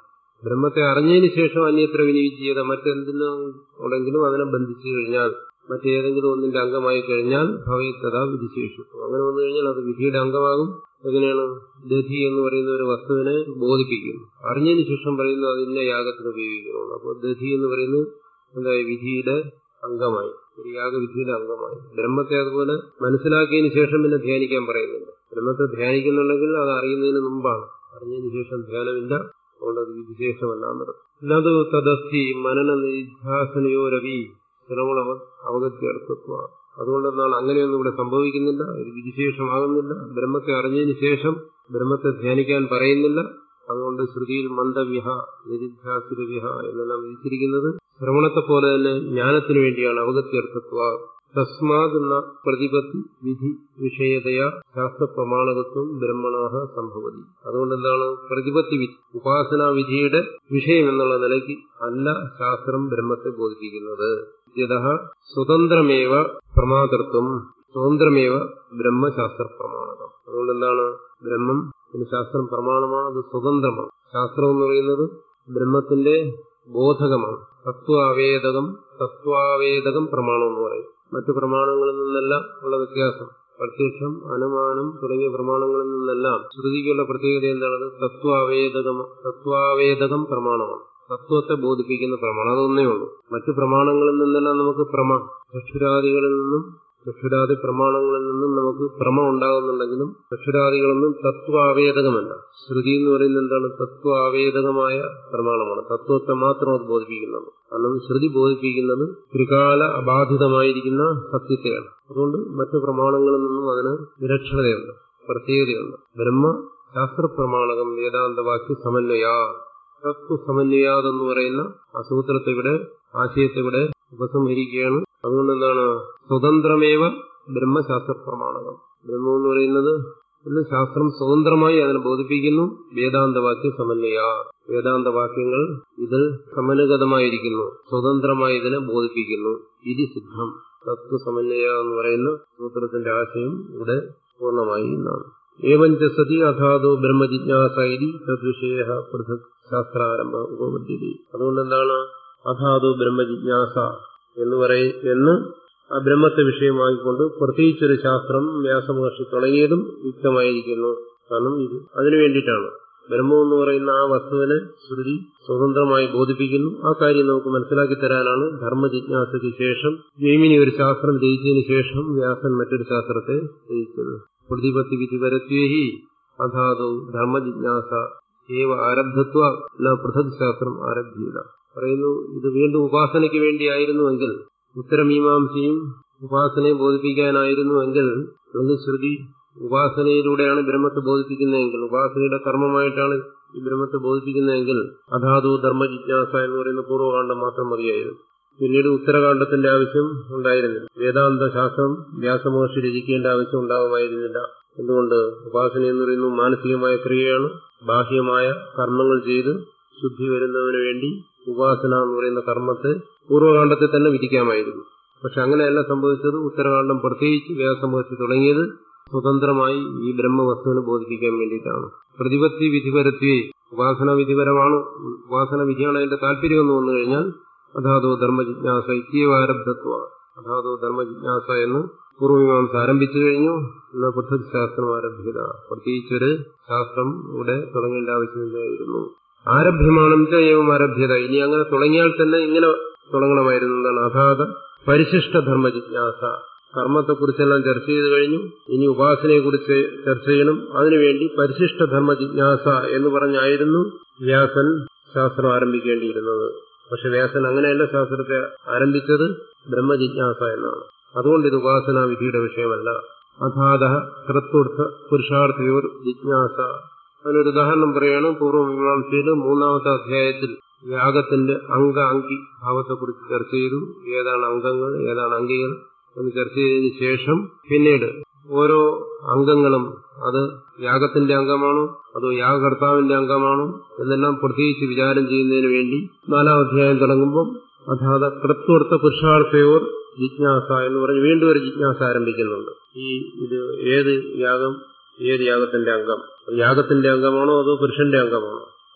ബ്രഹ്മത്തെ അറിഞ്ഞതിന് ശേഷം അന്യത്ര വിനിയോഗിച്ചത് മറ്റെന്തിനോടെങ്കിലും അതിനെ ബന്ധിച്ചു കഴിഞ്ഞാൽ മറ്റേതെങ്കിലും ഒന്നിന്റെ അംഗമായി കഴിഞ്ഞാൽ ഭവയത്തത വിധിശേഷിക്കും അങ്ങനെ വന്നു കഴിഞ്ഞാൽ അത് വിധിയുടെ അംഗമാകും എങ്ങനെയാണ് ദധി എന്ന് പറയുന്ന ഒരു വസ്തുവിനെ ബോധിപ്പിക്കുന്നു അറിഞ്ഞതിന് ശേഷം പറയുന്നു അതിന്റെ യാഗത്തിന് ഉപയോഗിക്കുന്നു അപ്പോൾ ദധി എന്ന് പറയുന്നത് എന്തായി വിധിയുടെ അംഗമായി ഒരു യാഗവിധിയുടെ അംഗമായി ബ്രഹ്മത്തെ അതുപോലെ മനസ്സിലാക്കിയതിന് ശേഷം പിന്നെ ധ്യാനിക്കാൻ പറയുന്നുണ്ട് ബ്രഹ്മത്തെ ധ്യാനിക്കുന്നുണ്ടെങ്കിൽ അത് അറിയുന്നതിന് മുമ്പാണ് അറിഞ്ഞതിന് ശേഷം ധ്യാനമില്ല അതുകൊണ്ട് അത് വിധിശേഷമല്ലാന്നത് അല്ലാതെ തദസ്ഥി മനന നിധ്യാസനയോ രവി ശ്രവണ അവഗത്യർത്ഥത്വ അതുകൊണ്ടെന്നാണ് അങ്ങനെയൊന്നും ഇവിടെ സംഭവിക്കുന്നില്ല ഇത് വിധിശേഷമാകുന്നില്ല ബ്രഹ്മത്തെ അറിഞ്ഞതിന് ശേഷം ബ്രഹ്മത്തെ ധ്യാനിക്കാൻ പറയുന്നില്ല അതുകൊണ്ട് ശ്രുതിയിൽ മന്ദവ്യഹ നിരിധ്യാസുരവ്യഹ എന്നെല്ലാം വിധിച്ചിരിക്കുന്നത് ശ്രവണത്തെ പോലെ തന്നെ ജ്ഞാനത്തിനു വേണ്ടിയാണ് അവഗത്യർത്ഥത്വ തസ്മാത് എന്ന പ്രതിപത്തി വിധി വിഷയതയാ ശാസ്ത്ര പ്രമാണകത്വം ബ്രഹ്മണാഹ സംഭവതി അതുകൊണ്ട് എന്താണ് പ്രതിപത്തി വിധി ഉപാസനാ വിധിയുടെ വിഷയം എന്നുള്ള നിലയ്ക്ക് അല്ല ശാസ്ത്രം ബ്രഹ്മത്തെ ബോധിപ്പിക്കുന്നത് യഥ സ്വതന്ത്രമേവ പ്രമാതൃത്വം സ്വതന്ത്രമേവ ബ്രഹ്മശാസ്ത്ര പ്രമാണകം അതുകൊണ്ട് എന്താണ് ബ്രഹ്മം ഒരു ശാസ്ത്രം പ്രമാണമാണ് അത് സ്വതന്ത്രമാണ് ശാസ്ത്രം എന്ന് പറയുന്നത് ബ്രഹ്മത്തിന്റെ ബോധകമാണ് തത്വാവേദകം തത്വാവേദകം പ്രമാണം എന്ന് പറയും മറ്റു പ്രമാണങ്ങളിൽ നിന്നെല്ലാം ഉള്ള വ്യത്യാസം പ്രത്യക്ഷം അനുമാനം തുടങ്ങിയ പ്രമാണങ്ങളിൽ നിന്നെല്ലാം ശ്രുതിക്കുള്ള പ്രത്യേകത എന്താണത് തത്വാവേദകം തത്വാവേദകം പ്രമാണമാണ് തത്വത്തെ ബോധിപ്പിക്കുന്ന പ്രമാണം അതൊന്നേ ഉള്ളൂ മറ്റു പ്രമാണങ്ങളിൽ നിന്നെല്ലാം നമുക്ക് പ്രമ ചക്ഷുരാദികളിൽ നിന്നും ചക്ഷുരാദി പ്രമാണങ്ങളിൽ നിന്നും നമുക്ക് ഭ്രമ ഉണ്ടാകുന്നുണ്ടെങ്കിലും ചക്ഷുരാദികളൊന്നും തത്വാവേദകമല്ല ശ്രുതി എന്ന് പറയുന്നത് എന്താണ് തത്വാവേദകമായ പ്രമാണമാണ് തത്വത്തെ മാത്രം അത് ബോധിപ്പിക്കുന്നത് കാരണം ശ്രുതി ബോധിപ്പിക്കുന്നത് ത്രികാല അബാധിതമായിരിക്കുന്ന സത്യത്തെയാണ് അതുകൊണ്ട് മറ്റു പ്രമാണങ്ങളിൽ നിന്നും അതിന് വിലക്ഷണതയുണ്ട് പ്രത്യേകതയുണ്ട് ബ്രഹ്മ ശാസ്ത്ര പ്രമാണകം വേദാന്തവാക്യ സമന്വയാ തത്വ സമന്വയാതെന്ന് പറയുന്ന ആ സൂത്രത്തെ ഇവിടെ ആശയത്തെ ഇവിടെ ഉപസംഹരിക്കുകയാണ് അതുകൊണ്ട് എന്താണ് സ്വതന്ത്രമേവ ബ്രഹ്മശാസ്ത്ര പ്രമാണകം ബ്രഹ്മം എന്ന് പറയുന്നത് പിന്നെ ശാസ്ത്രം സ്വതന്ത്രമായി അതിനെ ബോധിപ്പിക്കുന്നു വേദാന്തവാക്യ സമന്വയ വേദാന്തവാക്യങ്ങൾ ഇതിൽ സമനുഗതമായിരിക്കുന്നു സ്വതന്ത്രമായി ഇതിനെ ബോധിപ്പിക്കുന്നു ഇത് സിദ്ധം തത്വ സമന്വയ എന്ന് പറയുന്ന സൂത്രത്തിന്റെ ആശയം ഇവിടെ പൂർണ്ണമായി എന്നാണ് ഏവഞ്ച സതി അഥാതോ ബ്രഹ്മജിജ്ഞാസ ഇതി തദ്വിഷയ പൃഥക് ശാസ്ത്രാരംഭ ഉപപദ്ധ്യതി അതുകൊണ്ട് എന്താണ് അഥാതോ ബ്രഹ്മജിജ്ഞാസ എന്ന് പറയും എന്ന് ആ ബ്രഹ്മത്തെ വിഷയമാക്കിക്കൊണ്ട് പ്രത്യേകിച്ചൊരു ശാസ്ത്രം വ്യാസമഹർഷി തുടങ്ങിയതും യുക്തമായിരിക്കുന്നു കാരണം ഇത് അതിനു വേണ്ടിയിട്ടാണ് ബ്രഹ്മം എന്ന് പറയുന്ന ആ വസ്തുവിനെ ശ്രുതി സ്വതന്ത്രമായി ബോധിപ്പിക്കുന്നു ആ കാര്യം നമുക്ക് മനസ്സിലാക്കി തരാനാണ് ധർമ്മജിജ്ഞാസയ്ക്ക് ശേഷം ജൈമിനി ഒരു ശാസ്ത്രം രചിച്ചതിന് ശേഷം വ്യാസൻ മറ്റൊരു ശാസ്ത്രത്തെ രചിച്ചത് പ്രതിപത്തി വിധി വരത്വേഹി അഥാതോ ധർമ്മജിജ്ഞാസ ഏവ ആരബ്ധത്വ പൃഥക് ശാസ്ത്രം ആരംഭിച്ചില്ല പറയുന്നു ഇത് വീണ്ടും ഉപാസനയ്ക്ക് വേണ്ടിയായിരുന്നുവെങ്കിൽ ഉത്തരമീമാംസയും ഉപാസനയെ ബോധിപ്പിക്കാനായിരുന്നുവെങ്കിൽ അല്ലെങ്കിൽ ശ്രുതി ഉപാസനയിലൂടെയാണ് ബ്രഹ്മത്തെ ബോധിപ്പിക്കുന്നതെങ്കിൽ ഉപാസനയുടെ കർമ്മമായിട്ടാണ് ഈ ബ്രഹ്മത്തെ ബോധിപ്പിക്കുന്നതെങ്കിൽ അധാതു ധർമ്മജിജ്ഞാസ എന്ന് പറയുന്ന പൂർവ്വകാന്ഡം മാത്രം മതിയായിരുന്നു പിന്നീട് ഉത്തരകാണ്ഡത്തിന്റെ ആവശ്യം ഉണ്ടായിരുന്നില്ല വേദാന്ത ശാസ്ത്രം വ്യാസമഹർഷി രചിക്കേണ്ട ആവശ്യം ഉണ്ടാകുമായിരുന്നില്ല എന്തുകൊണ്ട് ഉപാസന എന്ന് പറയുന്നത് മാനസികമായ ക്രിയയാണ് ബാഹ്യമായ കർമ്മങ്ങൾ ചെയ്ത് ശുദ്ധി വരുന്നതിന് വേണ്ടി ഉപാസന എന്ന് പറയുന്ന കർമ്മത്തെ പൂർവ്വകാണ്ഡത്തെ തന്നെ വിധിക്കാമായിരുന്നു പക്ഷെ അങ്ങനെയല്ല സംഭവിച്ചത് ഉത്തരകാണ്ഡം പ്രത്യേകിച്ച് വ്യാസമഹർഷി തുടങ്ങിയത് സ്വതന്ത്രമായി ഈ ബ്രഹ്മവസ്തുവിനെ ബോധിപ്പിക്കാൻ വേണ്ടിയിട്ടാണ് പ്രതിപത്തി വിധിപരത്തി ഉപാസന വിധിപരമാണ് ഉപാസന വിധിയാണ് അതിന്റെ താല്പര്യം എന്ന് വന്നു കഴിഞ്ഞാൽ അഥാതോ ധർമ്മജിജ്ഞാസ ഇത്യവാരബ്ധത്വ അഥാതോ ധർമ്മജിജ്ഞാസ എന്ന് പൂർവമീമാംസ ആരംഭിച്ചു കഴിഞ്ഞു എന്ന പൃഥക് ശാസ്ത്രം ആരംഭിത പ്രത്യേകിച്ചൊരു ശാസ്ത്രം ഇവിടെ തുടങ്ങേണ്ട ആവശ്യമില്ലായിരുന്നു ആരഭ്യമാണം ഏവം ആരഭ്യത ഇനി അങ്ങനെ തുടങ്ങിയാൽ തന്നെ ഇങ്ങനെ തുടങ്ങണമായിരുന്നു എന്താണ് അഥാത പരിശിഷ്ട ധർമ്മ ജിജ്ഞാസ കർമ്മത്തെക്കുറിച്ചെല്ലാം ചർച്ച ചെയ്തു കഴിഞ്ഞു ഇനി ഉപാസനയെക്കുറിച്ച് ചർച്ച ചെയ്യണം അതിനുവേണ്ടി പരിശിഷ്ട ധർമ്മ ജിജ്ഞാസ എന്ന് പറഞ്ഞായിരുന്നു വ്യാസൻ ശാസ്ത്രം ആരംഭിക്കേണ്ടിയിരുന്നത് പക്ഷെ വ്യാസൻ അങ്ങനെയല്ല ശാസ്ത്രത്തെ ആരംഭിച്ചത് ബ്രഹ്മജിജ്ഞാസ എന്നാണ് അതുകൊണ്ട് ഇത് ഉപാസനാ വിധിയുടെ വിഷയമല്ല അഥാത കൃത്വർത്ഥ പുരുഷാർത്ഥയോർ ജിജ്ഞാസ അതിനൊരു ഉദാഹരണം പറയാണ് പൂർവ്വമീമാംസയില് മൂന്നാമത്തെ അധ്യായത്തിൽ യാഗത്തിന്റെ അംഗ അങ്കി ഭാവത്തെക്കുറിച്ച് ചർച്ച ചെയ്തു ഏതാണ് അംഗങ്ങൾ ഏതാണ് അങ്കികൾ എന്ന് ചർച്ച ചെയ്തതിനു ശേഷം പിന്നീട് ഓരോ അംഗങ്ങളും അത് യാഗത്തിന്റെ അംഗമാണോ അതോ യാഗകർത്താവിന്റെ അംഗമാണോ എന്നെല്ലാം പ്രത്യേകിച്ച് വിചാരം ചെയ്യുന്നതിന് വേണ്ടി നാലാം അധ്യായം തുടങ്ങുമ്പോൾ അഥാത കൃത്വർത്ഥ പുരുഷാർത്ഥയോർ ജിജ്ഞാസ എന്ന് പറഞ്ഞ് വീണ്ടും ഒരു ജിജ്ഞാസ ആരംഭിക്കുന്നുണ്ട് ഈ ഇത് ഏത് യാഗം ഏത് യാഗത്തിന്റെ അംഗം യാഗത്തിന്റെ അംഗമാണോ അതോ പുരുഷന്റെ അംഗമാണോ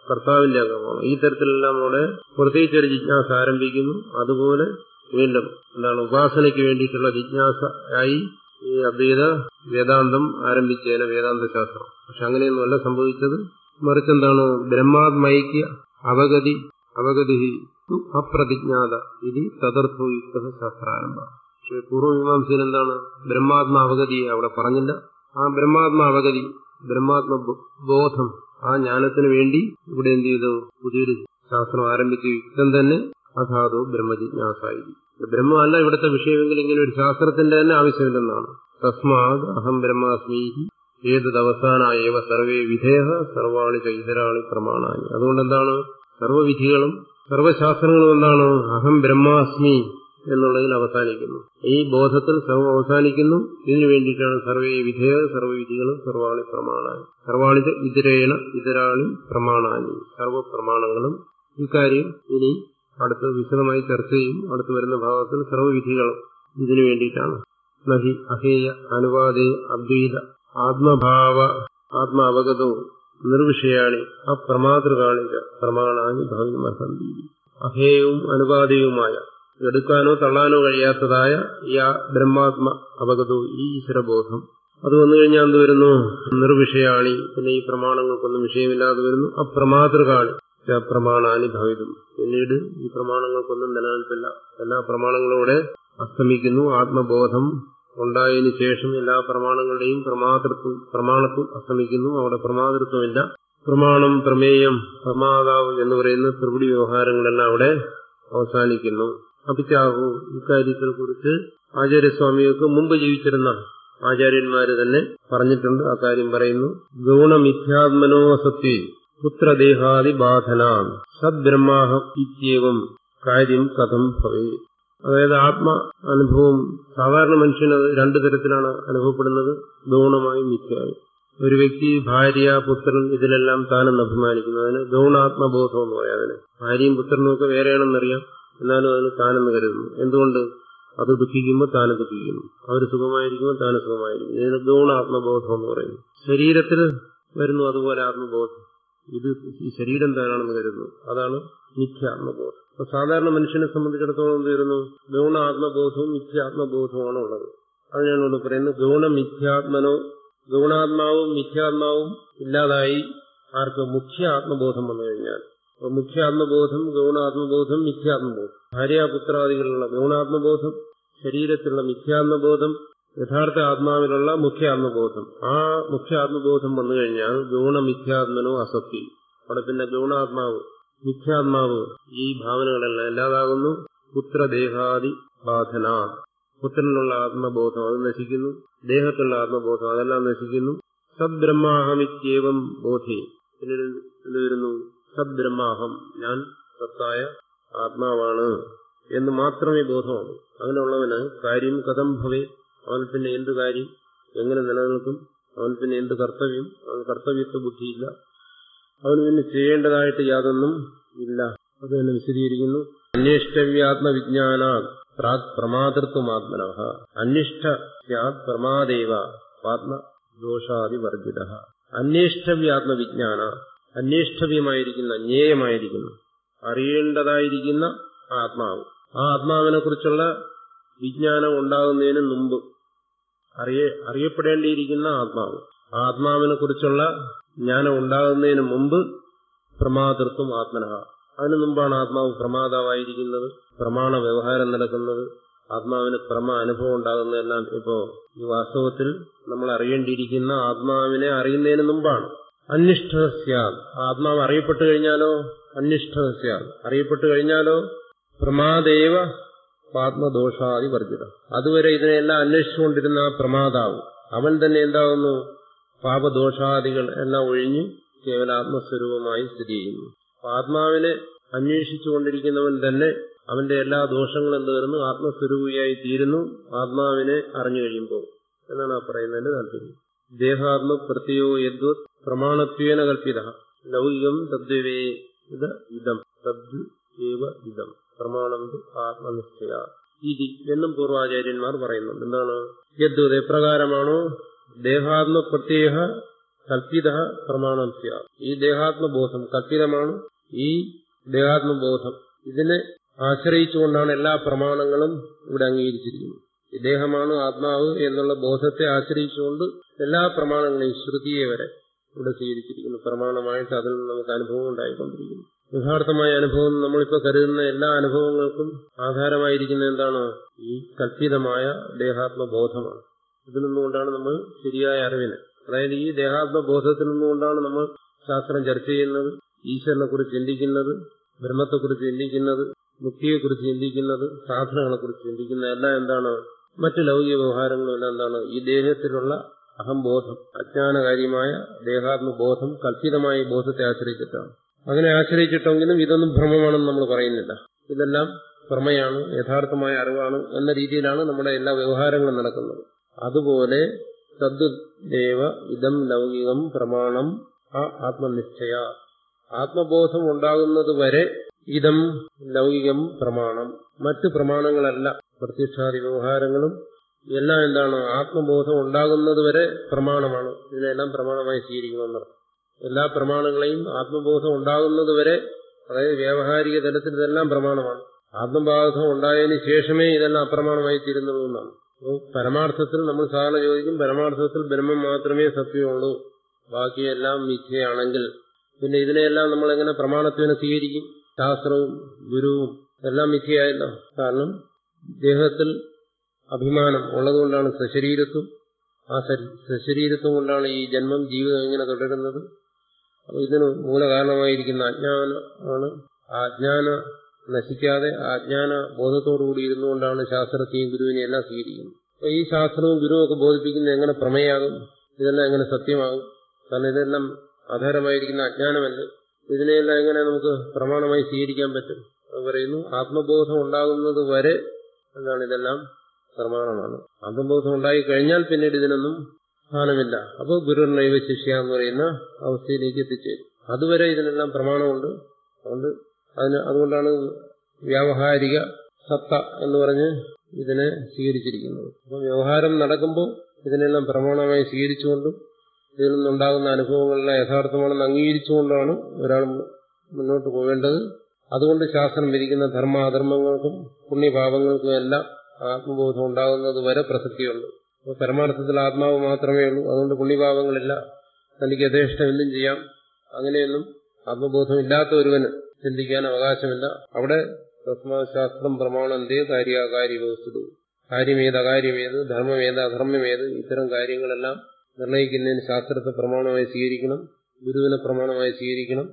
കർത്താവിന്റെ അംഗമാണ് ഈ തരത്തിലെല്ലാം നമ്മുടെ പ്രത്യേകിച്ച് ഒരു ജിജ്ഞാസ ആരംഭിക്കുന്നു അതുപോലെ വീണ്ടും എന്താണ് ഉപാസനയ്ക്ക് വേണ്ടിയിട്ടുള്ള ജിജ്ഞാസ ആയി ഈ അദ്വൈത വേദാന്തം ആരംഭിച്ചതിന് വേദാന്ത ശാസ്ത്രം പക്ഷെ അങ്ങനെയൊന്നുമല്ല സംഭവിച്ചത് മറിച്ച് എന്താണ് ബ്രഹ്മാത്മൈക്യ അവഗതി അവഗതി അപ്രതിജ്ഞാത ഇത് തദർത്ഥയുക്ത ശാസ്ത്രാരംഭ പക്ഷെ പൂർവ്വമീമാംസയിൽ എന്താണ് ബ്രഹ്മാത്മ അവഗതിയെ അവിടെ പറഞ്ഞില്ല ആ ബ്രഹ്മാത്മ അവഗതി ബ്രഹ്മാത്മ ബോധം ആ ജ്ഞാനത്തിന് വേണ്ടി ഇവിടെ എന്ത് ചെയ്തു പുതിയൊരു ശാസ്ത്രം ആരംഭിച്ച യുക്തം തന്നെ അഥാതോ ബ്രഹ്മജിജ്ഞാസായി ബ്രഹ്മമല്ല ഇവിടുത്തെ വിഷയമെങ്കിൽ ഇങ്ങനെ ഒരു ശാസ്ത്രത്തിന്റെ തന്നെ ആവശ്യമില്ലെന്നാണ് തസ്മാത് അഹം ബ്രഹ്മാസ്മി ഏതത് അവസാനായവ സർവേ വിധേയ സർവാണി ചൈതരാണി പ്രമാണാനി അതുകൊണ്ട് എന്താണ് സർവ്വവിധികളും സർവശാസ്ത്രങ്ങളും എന്താണ് അഹം ബ്രഹ്മാസ്മി എന്നുള്ളതിൽ അവസാനിക്കുന്നു ഈ ബോധത്തിൽ സർവം അവസാനിക്കുന്നു ഇതിനു വേണ്ടിയിട്ടാണ് സർവേ വിധേയ സർവ്വവിധികളും സർവാണി പ്രമാണാനി സർവാണി ഇതരേണ ഇതരാണി പ്രമാണാനി സർവപ്രമാണങ്ങളും ഇക്കാര്യം ഇനി അടുത്ത് വിശദമായി ചർച്ച ചെയ്യും അടുത്ത് വരുന്ന ഭാഗത്തിൽ സർവ്വവിധികളും ഇതിനു വേണ്ടിയിട്ടാണ് നഹി അഹേയ അനുവാദേ അദ്വൈത ആത്മഭാവ ആത്മാവഗതോ നിർവിഷയാണി അപ്രമാതൃകാണിക പ്രമാണാനി ഭവിമർഹന്തി അഹേയവും അനുവാദയുമായ എടുക്കാനോ തള്ളാനോ കഴിയാത്തതായ ഈ ബ്രഹ്മാത്മ അവഗതോ ഈ ഈശ്വരബോധം അത് വന്നു കഴിഞ്ഞാൽ എന്ത് വരുന്നു നിർവിഷയാണി പിന്നെ ഈ പ്രമാണങ്ങൾക്കൊന്നും വിഷയമില്ലാതെ വരുന്നു അപ്രമാതൃകാണി പ്രമാണാനി ഭവിതും പിന്നീട് ഈ പ്രമാണങ്ങൾക്കൊന്നും നിലനിൽപ്പില്ല എല്ലാ പ്രമാണങ്ങളോടെ അസ്തമിക്കുന്നു ആത്മബോധം ഉണ്ടായതിനു ശേഷം എല്ലാ പ്രമാണങ്ങളുടെയും പ്രമാതൃത്വം പ്രമാണത്വം അസ്തമിക്കുന്നു അവിടെ പ്രമാതൃത്വമില്ല പ്രമാണം പ്രമേയം പ്രമാതാവ് എന്ന് പറയുന്ന ത്രിപുടി വ്യവഹാരങ്ങളെല്ലാം അവിടെ അവസാനിക്കുന്നു അപിച്ചാഹു ഇക്കാര്യത്തെ കുറിച്ച് ആചാര്യസ്വാമികൾക്ക് മുമ്പ് ജീവിച്ചിരുന്ന ആചാര്യന്മാര് തന്നെ പറഞ്ഞിട്ടുണ്ട് ആ കാര്യം പറയുന്നു ഗൗണമിഥ്യാത്മനോ സത്വേ പുത്രദേഹാദി ബാധന സദ്ബ്രഹ്മാഹ ഇത്യവും കാര്യം കഥം ഭവേ അതായത് ആത്മ അനുഭവം സാധാരണ മനുഷ്യന് രണ്ടു തരത്തിലാണ് അനുഭവപ്പെടുന്നത് ഗൗണമായും മിഥ്യായും ഒരു വ്യക്തി ഭാര്യ പുത്രൻ ഇതിലെല്ലാം താനെന്ന് അഭിമാനിക്കുന്നു അതിന് ഗൗണാത്മബോധം എന്ന് പറയാം അതിന് ഭാര്യയും പുത്രനും ഒക്കെ വേറെയാണെന്നറിയാം എന്നാലും അതിന് താനെന്ന് കരുതുന്നു എന്തുകൊണ്ട് അത് ദുഃഖിക്കുമ്പോൾ താന് ദുഃഖിക്കുന്നു അവർ സുഖമായിരിക്കുമ്പോൾ താന് സുഖമായിരിക്കും ഇതിന് ഗൗണാത്മബോധം എന്ന് പറയുന്നു ശരീരത്തിൽ വരുന്നു അതുപോലെ ആത്മബോധം ഇത് ഈ ശരീരം താനാണെന്ന് കരുതുന്നു അതാണ് മിഥ്യാത്മബോധം അപ്പൊ സാധാരണ മനുഷ്യനെ സംബന്ധിച്ചിടത്തോളം എന്ത് വരുന്നു ഗൗണ ആത്മബോധവും മിഥ്യാത്മബോധവുമാണ് ഉള്ളത് അതിനാണ് ഇവിടെ പറയുന്നത് ഗൗണ മിഥ്യാത്മനോ ഗൗണാത്മാവും മിഥ്യാത്മാവും ഇല്ലാതായി ആർക്ക് മുഖ്യ ആത്മബോധം വന്നു കഴിഞ്ഞാൽ അപ്പൊ മുഖ്യ ആത്മബോധം ഗൗണാത്മബോധം മിഥ്യാത്മബോധം ഭാര്യാപുത്രാദികളുള്ള ഗൗണാത്മബോധം ശരീരത്തിലുള്ള മിഥ്യാത്മബോധം യഥാർത്ഥ ആത്മാവിലുള്ള മുഖ്യ ആത്മബോധം ആ മുഖ്യ ആത്മബോധം വന്നു കഴിഞ്ഞാൽ ഗൗണമിഥ്യാത്മനോ അസത്യം അവിടെ പിന്നെ ഗൗണാത്മാവ് മിഥ്യാത്മാവ് ഈ ഭാവനകളെല്ലാം ഇല്ലാതാകുന്നു പുത്രദേഹാദി ബാധന പുത്രനുള്ള ആത്മബോധം അത് നശിക്കുന്നു ദേഹത്തുള്ള ആത്മബോധം അതെല്ലാം നശിക്കുന്നു സദ്ബ്രഹ്മാഹമിത്യേവം ബോധേ പിന്നീട് എന്ത് വരുന്നു സദ്ബ്രഹ്മാഹം ഞാൻ സത്തായ ആത്മാവാണ് എന്ന് മാത്രമേ ബോധമാണ് അങ്ങനെയുള്ളവന് കാര്യം കഥം ഭവേ അവൻ പിന്നെ എന്ത് കാര്യം എങ്ങനെ നിലനിൽക്കും അവൻ പിന്നെ എന്ത് കർത്തവ്യം അവൻ കർത്തവ്യത്വ ബുദ്ധിയില്ല അവന് പിന്നെ ചെയ്യേണ്ടതായിട്ട് യാതൊന്നും ഇല്ല അത് തന്നെ വിശദീകരിക്കുന്നു അന്വേഷ്ടവ്യാത്മവിജ്ഞാന പ്രാക് പ്രമാതൃത്വമാത്മന അന്വേഷ്ട പ്രമാദേവ ആത്മ ദോഷാദിവർജിത അന്വേഷ്ടവ്യാത്മവിജ്ഞാന അന്വേഷ്ടവ്യമായിരിക്കുന്ന ജ്ഞേയമായിരിക്കുന്ന അറിയേണ്ടതായിരിക്കുന്ന ആത്മാവ് ആ ആത്മാവിനെ കുറിച്ചുള്ള വിജ്ഞാനം ഉണ്ടാകുന്നതിന് മുമ്പ് അറിയ അറിയപ്പെടേണ്ടിയിരിക്കുന്ന ആത്മാവ് ആ ആത്മാവിനെ കുറിച്ചുള്ള ജ്ഞാനം ഉണ്ടാകുന്നതിന് മുമ്പ് പ്രമാതൃത്വം ആത്മനഹ അതിനു മുമ്പാണ് ആത്മാവ് പ്രമാതാവായിരിക്കുന്നത് പ്രമാണ വ്യവഹാരം നടക്കുന്നത് ആത്മാവിന് പ്രമ അനുഭവം ഉണ്ടാകുന്നതെല്ലാം ഇപ്പോ ഈ വാസ്തവത്തിൽ നമ്മൾ അറിയേണ്ടിയിരിക്കുന്ന ആത്മാവിനെ അറിയുന്നതിന് മുമ്പാണ് അനിഷ്ഠസ്യാൽ ആത്മാവ് അറിയപ്പെട്ടു കഴിഞ്ഞാലോ അനിഷ്ഠസ്യാൽ അറിയപ്പെട്ടു കഴിഞ്ഞാലോ പ്രമാദേവ ആത്മദോഷാദി വർജിതം അതുവരെ ഇതിനെല്ലാം അന്വേഷിച്ചുകൊണ്ടിരുന്ന ആ പ്രമാതാവ് അവൻ തന്നെ എന്താകുന്നു പാപദോഷാദികൾ എല്ലാം ഒഴിഞ്ഞ് കേവലാത്മസ്വരൂപമായി സ്ഥിതി ചെയ്യുന്നു ആത്മാവിനെ അന്വേഷിച്ചുകൊണ്ടിരിക്കുന്നവൻ തന്നെ അവന്റെ എല്ലാ ദോഷങ്ങളും എന്ത് വരുന്നു ആത്മസ്വരൂപിയായി തീരുന്നു ആത്മാവിനെ അറിഞ്ഞു കഴിയുമ്പോൾ എന്നാണ് ആ പറയുന്നതിന്റെ താല്പര്യം ദേഹാത്മ പ്രത്യോ യദ്വത് പ്രമാണത്വേന കൽപ്പിത ലൗകികം തദ്വേ ഇത് ഇതം തദ് ഏവ ഇതം പ്രമാണം ആത്മനിശ്ചയ ഇതി എന്നും പൂർവാചാര്യന്മാർ പറയുന്നുണ്ട് എന്താണ് യദ്വത് എപ്രകാരമാണോ ദേഹാത്മ പ്രത്യേക കൽപ്പിത പ്രമാണം സ്യാ ഈ ദേഹാത്മബോധം കൽപ്പിതമാണ് ഈ ദേഹാത്മബോധം ഇതിനെ ആശ്രയിച്ചുകൊണ്ടാണ് എല്ലാ പ്രമാണങ്ങളും ഇവിടെ അംഗീകരിച്ചിരിക്കുന്നത് ഈ ദേഹമാണ് ആത്മാവ് എന്നുള്ള ബോധത്തെ ആശ്രയിച്ചുകൊണ്ട് എല്ലാ പ്രമാണങ്ങളെയും ശ്രുതിയെ വരെ ഇവിടെ സ്വീകരിച്ചിരിക്കുന്നു പ്രമാണമായിട്ട് അതിൽ നിന്ന് നമുക്ക് അനുഭവം ഉണ്ടായിക്കൊണ്ടിരിക്കുന്നു യഥാർത്ഥമായ അനുഭവം നമ്മളിപ്പോൾ കരുതുന്ന എല്ലാ അനുഭവങ്ങൾക്കും ആധാരമായിരിക്കുന്ന എന്താണ് ഈ കൽപ്പിതമായ ദേഹാത്മബോധമാണ് ഇതിൽ നിന്നുകൊണ്ടാണ് നമ്മൾ ശരിയായ അറിവിന് അതായത് ഈ ദേഹാത്മബോധത്തിൽ നിന്നുകൊണ്ടാണ് നമ്മൾ ശാസ്ത്രം ചർച്ച ചെയ്യുന്നത് ഈശ്വരനെ കുറിച്ച് ചിന്തിക്കുന്നത് ബ്രഹ്മത്തെക്കുറിച്ച് ചിന്തിക്കുന്നത് മുക്തിയെക്കുറിച്ച് ചിന്തിക്കുന്നത് സാധനങ്ങളെക്കുറിച്ച് ചിന്തിക്കുന്നത് എല്ലാം എന്താണ് മറ്റു ലൗകിക വ്യവഹാരങ്ങളും എല്ലാം എന്താണ് ഈ ദേഹത്തിലുള്ള അഹംബോധം അജ്ഞാനകാര്യമായ ദേഹാത്മബോധം കൽപ്പിതമായ ബോധത്തെ ആശ്രയിച്ചിട്ടാണ് അതിനെ ആശ്രയിച്ചിട്ടെങ്കിലും ഇതൊന്നും ഭ്രമമാണെന്ന് നമ്മൾ പറയുന്നില്ല ഇതെല്ലാം ഭ്രമയാണ് യഥാർത്ഥമായ അറിവാണ് എന്ന രീതിയിലാണ് നമ്മുടെ എല്ലാ വ്യവഹാരങ്ങളും നടക്കുന്നത് അതുപോലെ തദ്ദേവ ഇതം ലൗകികം പ്രമാണം ആ ആത്മനിശ്ചയ ആത്മബോധം ഉണ്ടാകുന്നത് വരെ ഇതം ലൗകികം പ്രമാണം മറ്റു പ്രമാണങ്ങളല്ല പ്രത്യക്ഷാദി വ്യവഹാരങ്ങളും എല്ലാം എന്താണ് ആത്മബോധം ഉണ്ടാകുന്നത് വരെ പ്രമാണമാണ് ഇതിനെല്ലാം പ്രമാണമായി സ്വീകരിക്കണമെന്നർത്ഥം എല്ലാ പ്രമാണങ്ങളെയും ആത്മബോധം ഉണ്ടാകുന്നത് വരെ അതായത് വ്യാവഹാരിക തലത്തിൽ ഇതെല്ലാം പ്രമാണമാണ് ആത്മബോധം ഉണ്ടായതിനു ശേഷമേ ഇതെല്ലാം അപ്രമാണമായി തീരുന്നുള്ളൂ എന്നാണ് അപ്പോൾ പരമാർത്ഥത്തിൽ നമ്മൾ സാധാരണ ചോദിക്കും പരമാർത്ഥത്തിൽ ബ്രഹ്മം മാത്രമേ സത്യമുള്ളൂ ബാക്കിയെല്ലാം മിഥ്യയാണെങ്കിൽ പിന്നെ ഇതിനെയെല്ലാം നമ്മൾ എങ്ങനെ പ്രമാണത്വനെ സ്വീകരിക്കും ശാസ്ത്രവും ഗുരുവും എല്ലാം മിഥ്യയായല്ലോ കാരണം ദേഹത്തിൽ അഭിമാനം ഉള്ളതുകൊണ്ടാണ് സശരീരത്വം ആ സശരീരത്വം കൊണ്ടാണ് ഈ ജന്മം ജീവിതം ഇങ്ങനെ തുടരുന്നത് അപ്പോൾ ഇതിന് മൂലകാരണമായിരിക്കുന്ന അജ്ഞാനമാണ് ആ അജ്ഞാന നശിക്കാതെ ആ അജ്ഞാന ബോധത്തോടുകൂടി ഇരുന്നുകൊണ്ടാണ് ശാസ്ത്രത്തെയും ഗുരുവിനെയും എല്ലാം സ്വീകരിക്കുന്നത് അപ്പോൾ ഈ ശാസ്ത്രവും ഗുരുവും ഒക്കെ ബോധിപ്പിക്കുന്നത് എങ്ങനെ പ്രമേയാകും ഇതെല്ലാം എങ്ങനെ സത്യമാകും കാരണം ഇതെല്ലാം ആധാരമായിരിക്കുന്ന അജ്ഞാനമല്ലേ ഇതിനെയെല്ലാം എങ്ങനെ നമുക്ക് പ്രമാണമായി സ്വീകരിക്കാൻ പറ്റും അത് പറയുന്നു ആത്മബോധം ഉണ്ടാകുന്നത് വരെ എന്താണ് ഇതെല്ലാം പ്രമാണമാണ് ആത്മബോധം ഉണ്ടായി കഴിഞ്ഞാൽ പിന്നീട് ഇതിനൊന്നും സ്ഥാനമില്ല അപ്പോൾ ഗുരുനൈവ ശിഷ്യ എന്ന് പറയുന്ന അവസ്ഥയിലേക്ക് എത്തിച്ചേരും അതുവരെ ഇതിനെല്ലാം പ്രമാണമുണ്ട് അതുകൊണ്ട് അതിന് അതുകൊണ്ടാണ് വ്യാവഹാരിക സത്ത എന്ന് പറഞ്ഞ് ഇതിനെ സ്വീകരിച്ചിരിക്കുന്നത് അപ്പോൾ വ്യവഹാരം നടക്കുമ്പോൾ ഇതിനെല്ലാം പ്രമാണമായി സ്വീകരിച്ചുകൊണ്ടും ഇതിൽ നിന്നുണ്ടാകുന്ന അനുഭവങ്ങളെല്ലാം യഥാർത്ഥമാണെന്ന് അംഗീകരിച്ചുകൊണ്ടാണ് ഒരാൾ മുന്നോട്ട് പോവേണ്ടത് അതുകൊണ്ട് ശാസ്ത്രം വിരിക്കുന്ന ധർമാധർമ്മങ്ങൾക്കും പുണ്യപാപങ്ങൾക്കും എല്ലാം ആത്മബോധം ഉണ്ടാകുന്നത് വരെ പ്രസക്തിയുണ്ട് അപ്പോൾ പരമാർത്ഥത്തിൽ ആത്മാവ് മാത്രമേ ഉള്ളൂ അതുകൊണ്ട് പുണ്യപാപങ്ങളില്ല തനിക്ക് യഥേഷ്ടം എന്തും ചെയ്യാം അങ്ങനെയൊന്നും ആത്മബോധം ഇല്ലാത്ത ഒരുവന് ചിന്തിക്കാൻ അവകാശമില്ല അവിടെ തസ്മാശാസ്ത്രം പ്രമാണന്തേ കാര്യാകാര്യ വസ്തു കാര്യമേത് അകാര്യമേത് ധർമ്മമേത് അധർമ്മമേത് ഇത്തരം കാര്യങ്ങളെല്ലാം നിർണയിക്കുന്നതിന് ശാസ്ത്രത്തെ പ്രമാണമായി സ്വീകരിക്കണം ഗുരുവിനെ പ്രമാണമായി സ്വീകരിക്കണം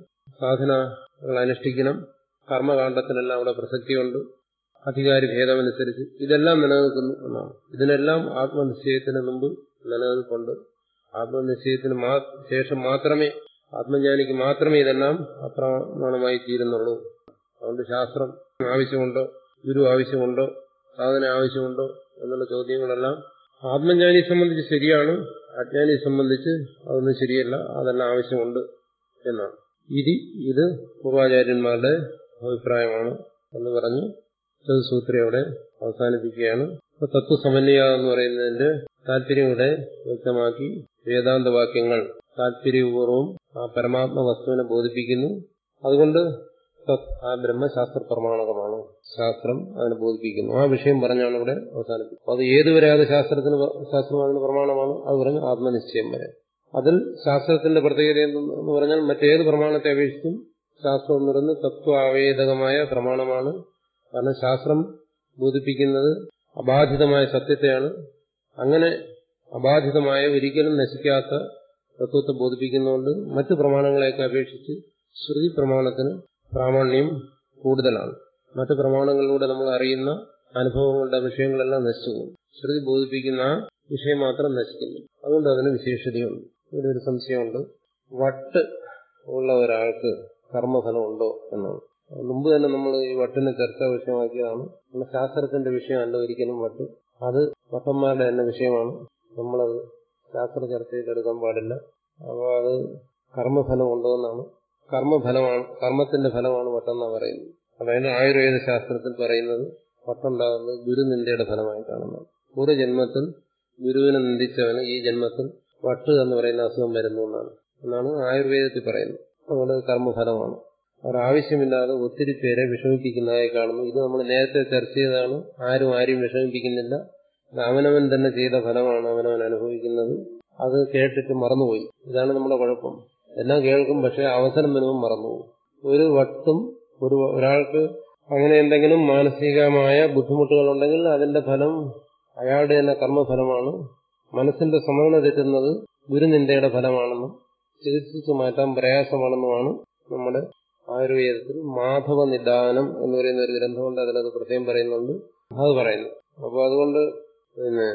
സാധനകൾ അനുഷ്ഠിക്കണം കർമ്മകാണ്ഡത്തിനെല്ലാം അവിടെ പ്രസക്തിയുണ്ട് അധികാരി ഭേദമനുസരിച്ച് ഇതെല്ലാം നിലനിൽക്കുന്നു എന്നാണ് ഇതിനെല്ലാം ആത്മനിശ്ചയത്തിന് മുമ്പ് നിലനിൽപ്പുണ്ട് ആത്മനിശ്ചയത്തിന് ശേഷം മാത്രമേ ആത്മജ്ഞാനിക്ക് മാത്രമേ ഇതെല്ലാം അപ്രമാണമായി തീരുന്നുള്ളൂ അതുകൊണ്ട് ശാസ്ത്രം ആവശ്യമുണ്ടോ ഗുരു ആവശ്യമുണ്ടോ സാധന ആവശ്യമുണ്ടോ എന്നുള്ള ചോദ്യങ്ങളെല്ലാം ആത്മജ്ഞാനിയെ സംബന്ധിച്ച് ശരിയാണ് അജ്ഞാനിയെ സംബന്ധിച്ച് അതൊന്നും ശരിയല്ല അതെല്ലാം ആവശ്യമുണ്ട് എന്നാണ് ഇത് ഇത് പൂർവാചാര്യന്മാരുടെ അഭിപ്രായമാണ് എന്ന് പറഞ്ഞ് ചതുസൂത്രം അവിടെ അവസാനിപ്പിക്കുകയാണ് അപ്പൊ തത്വസമന്വയ എന്ന് പറയുന്നതിന്റെ താല്പര്യം ഇവിടെ വ്യക്തമാക്കി വേദാന്ത വാക്യങ്ങൾ താല്പര്യപൂർവ്വം ആ പരമാത്മ വസ്തുവിനെ ബോധിപ്പിക്കുന്നു അതുകൊണ്ട് ആ ബ്രഹ്മശാസ്ത്ര പ്രമാണകമാണ് ശാസ്ത്രം അതിനെ ബോധിപ്പിക്കുന്നു ആ വിഷയം പറഞ്ഞാണ് ഇവിടെ അവസാനിപ്പിക്കുന്നത് അത് ഏതുവരെ അത് ശാസ്ത്രത്തിന് ശാസ്ത്രം അതിന് പ്രമാണമാണ് അത് പറഞ്ഞു ആത്മനിശ്ചയം വരെ അതിൽ ശാസ്ത്രത്തിന്റെ പ്രത്യേകത എന്ന് പറഞ്ഞാൽ മറ്റേത് പ്രമാണത്തെ അപേക്ഷിച്ചും ശാസ്ത്രം എന്ന് പറയുന്നത് തത്വാവേദകമായ പ്രമാണമാണ് കാരണം ശാസ്ത്രം ബോധിപ്പിക്കുന്നത് അബാധിതമായ സത്യത്തെയാണ് അങ്ങനെ അബാധിതമായ ഒരിക്കലും നശിക്കാത്ത തത്വത്തെ ബോധിപ്പിക്കുന്നതുകൊണ്ട് മറ്റു പ്രമാണങ്ങളെയൊക്കെ അപേക്ഷിച്ച് ശ്രുതി പ്രമാണത്തിന് പ്രാമാണ്യം കൂടുതലാണ് മറ്റു പ്രമാണങ്ങളിലൂടെ നമ്മൾ അറിയുന്ന അനുഭവങ്ങളുടെ വിഷയങ്ങളെല്ലാം നശിച്ചു പോകും ശ്രുതി ബോധിപ്പിക്കുന്ന ആ വിഷയം മാത്രം നശിക്കുന്നു അതുകൊണ്ട് അതിന് വിശേഷതയുണ്ട് ഇവിടെ ഒരു സംശയമുണ്ട് വട്ട് ഉള്ള ഒരാൾക്ക് കർമ്മഫലം ഉണ്ടോ എന്നാണ് മുമ്പ് തന്നെ നമ്മൾ ഈ വട്ടിനെ ചർച്ചാ വിഷയമാക്കിയതാണ് നമ്മുടെ ശാസ്ത്രത്തിന്റെ വിഷയമല്ല ഒരിക്കലും വട്ട് അത് വട്ടന്മാരുടെ തന്നെ വിഷയമാണ് നമ്മളത് ശാസ്ത്ര ചർച്ചയിലെടുക്കാൻ പാടില്ല അപ്പോൾ അത് കർമ്മഫലം ഉണ്ടോ എന്നാണ് കർമ്മഫലമാണ് കർമ്മത്തിന്റെ ഫലമാണ് വട്ടെന്നാ പറയുന്നത് അതായത് ആയുർവേദ ശാസ്ത്രത്തിൽ പറയുന്നത് വട്ടുണ്ടാകുന്നത് ഗുരുനിന്ദയുടെ ഫലമായി കാണുന്നത് ഒരു ജന്മത്തിൽ ഗുരുവിനെ നിന്ദിച്ചവന് ഈ ജന്മത്തിൽ വട്ട് എന്ന് പറയുന്ന അസുഖം വരുന്നു എന്നാണ് എന്നാണ് ആയുർവേദത്തിൽ പറയുന്നത് അതുകൊണ്ട് കർമ്മഫലമാണ് ഒരാവശ്യമില്ലാതെ ഒത്തിരി പേരെ വിഷമിപ്പിക്കുന്നതായി കാണുന്നു ഇത് നമ്മൾ നേരത്തെ ചർച്ച ചെയ്തതാണ് ആരും ആരെയും വിഷമിപ്പിക്കുന്നില്ല ഇത് അവനവൻ തന്നെ ചെയ്ത ഫലമാണ് അവനവൻ അനുഭവിക്കുന്നത് അത് കേട്ടിട്ട് മറന്നുപോയി ഇതാണ് നമ്മുടെ കുഴപ്പം എല്ലാം കേൾക്കും പക്ഷെ അവസരം വരുമ്പോൾ മറന്നുപോകും ഒരു വട്ടും ഒരു ഒരാൾക്ക് അങ്ങനെ എന്തെങ്കിലും മാനസികമായ ബുദ്ധിമുട്ടുകൾ ഉണ്ടെങ്കിൽ അതിന്റെ ഫലം അയാളുടെ തന്നെ കർമ്മഫലമാണ് മനസ്സിന്റെ സമനില തെറ്റുന്നത് ഗുരുനിന്ദയുടെ ഫലമാണെന്നും ചികിത്സിച്ചു മാറ്റാൻ പ്രയാസമാണെന്നുമാണ് നമ്മുടെ ആയുർവേദത്തിൽ മാധവ നിദാനം എന്ന് പറയുന്ന ഒരു ഗ്രന്ഥമുണ്ട് അതിലത് പ്രത്യേകം പറയുന്നുണ്ട് അത് പറയുന്നു അപ്പോൾ അതുകൊണ്ട് പിന്നെ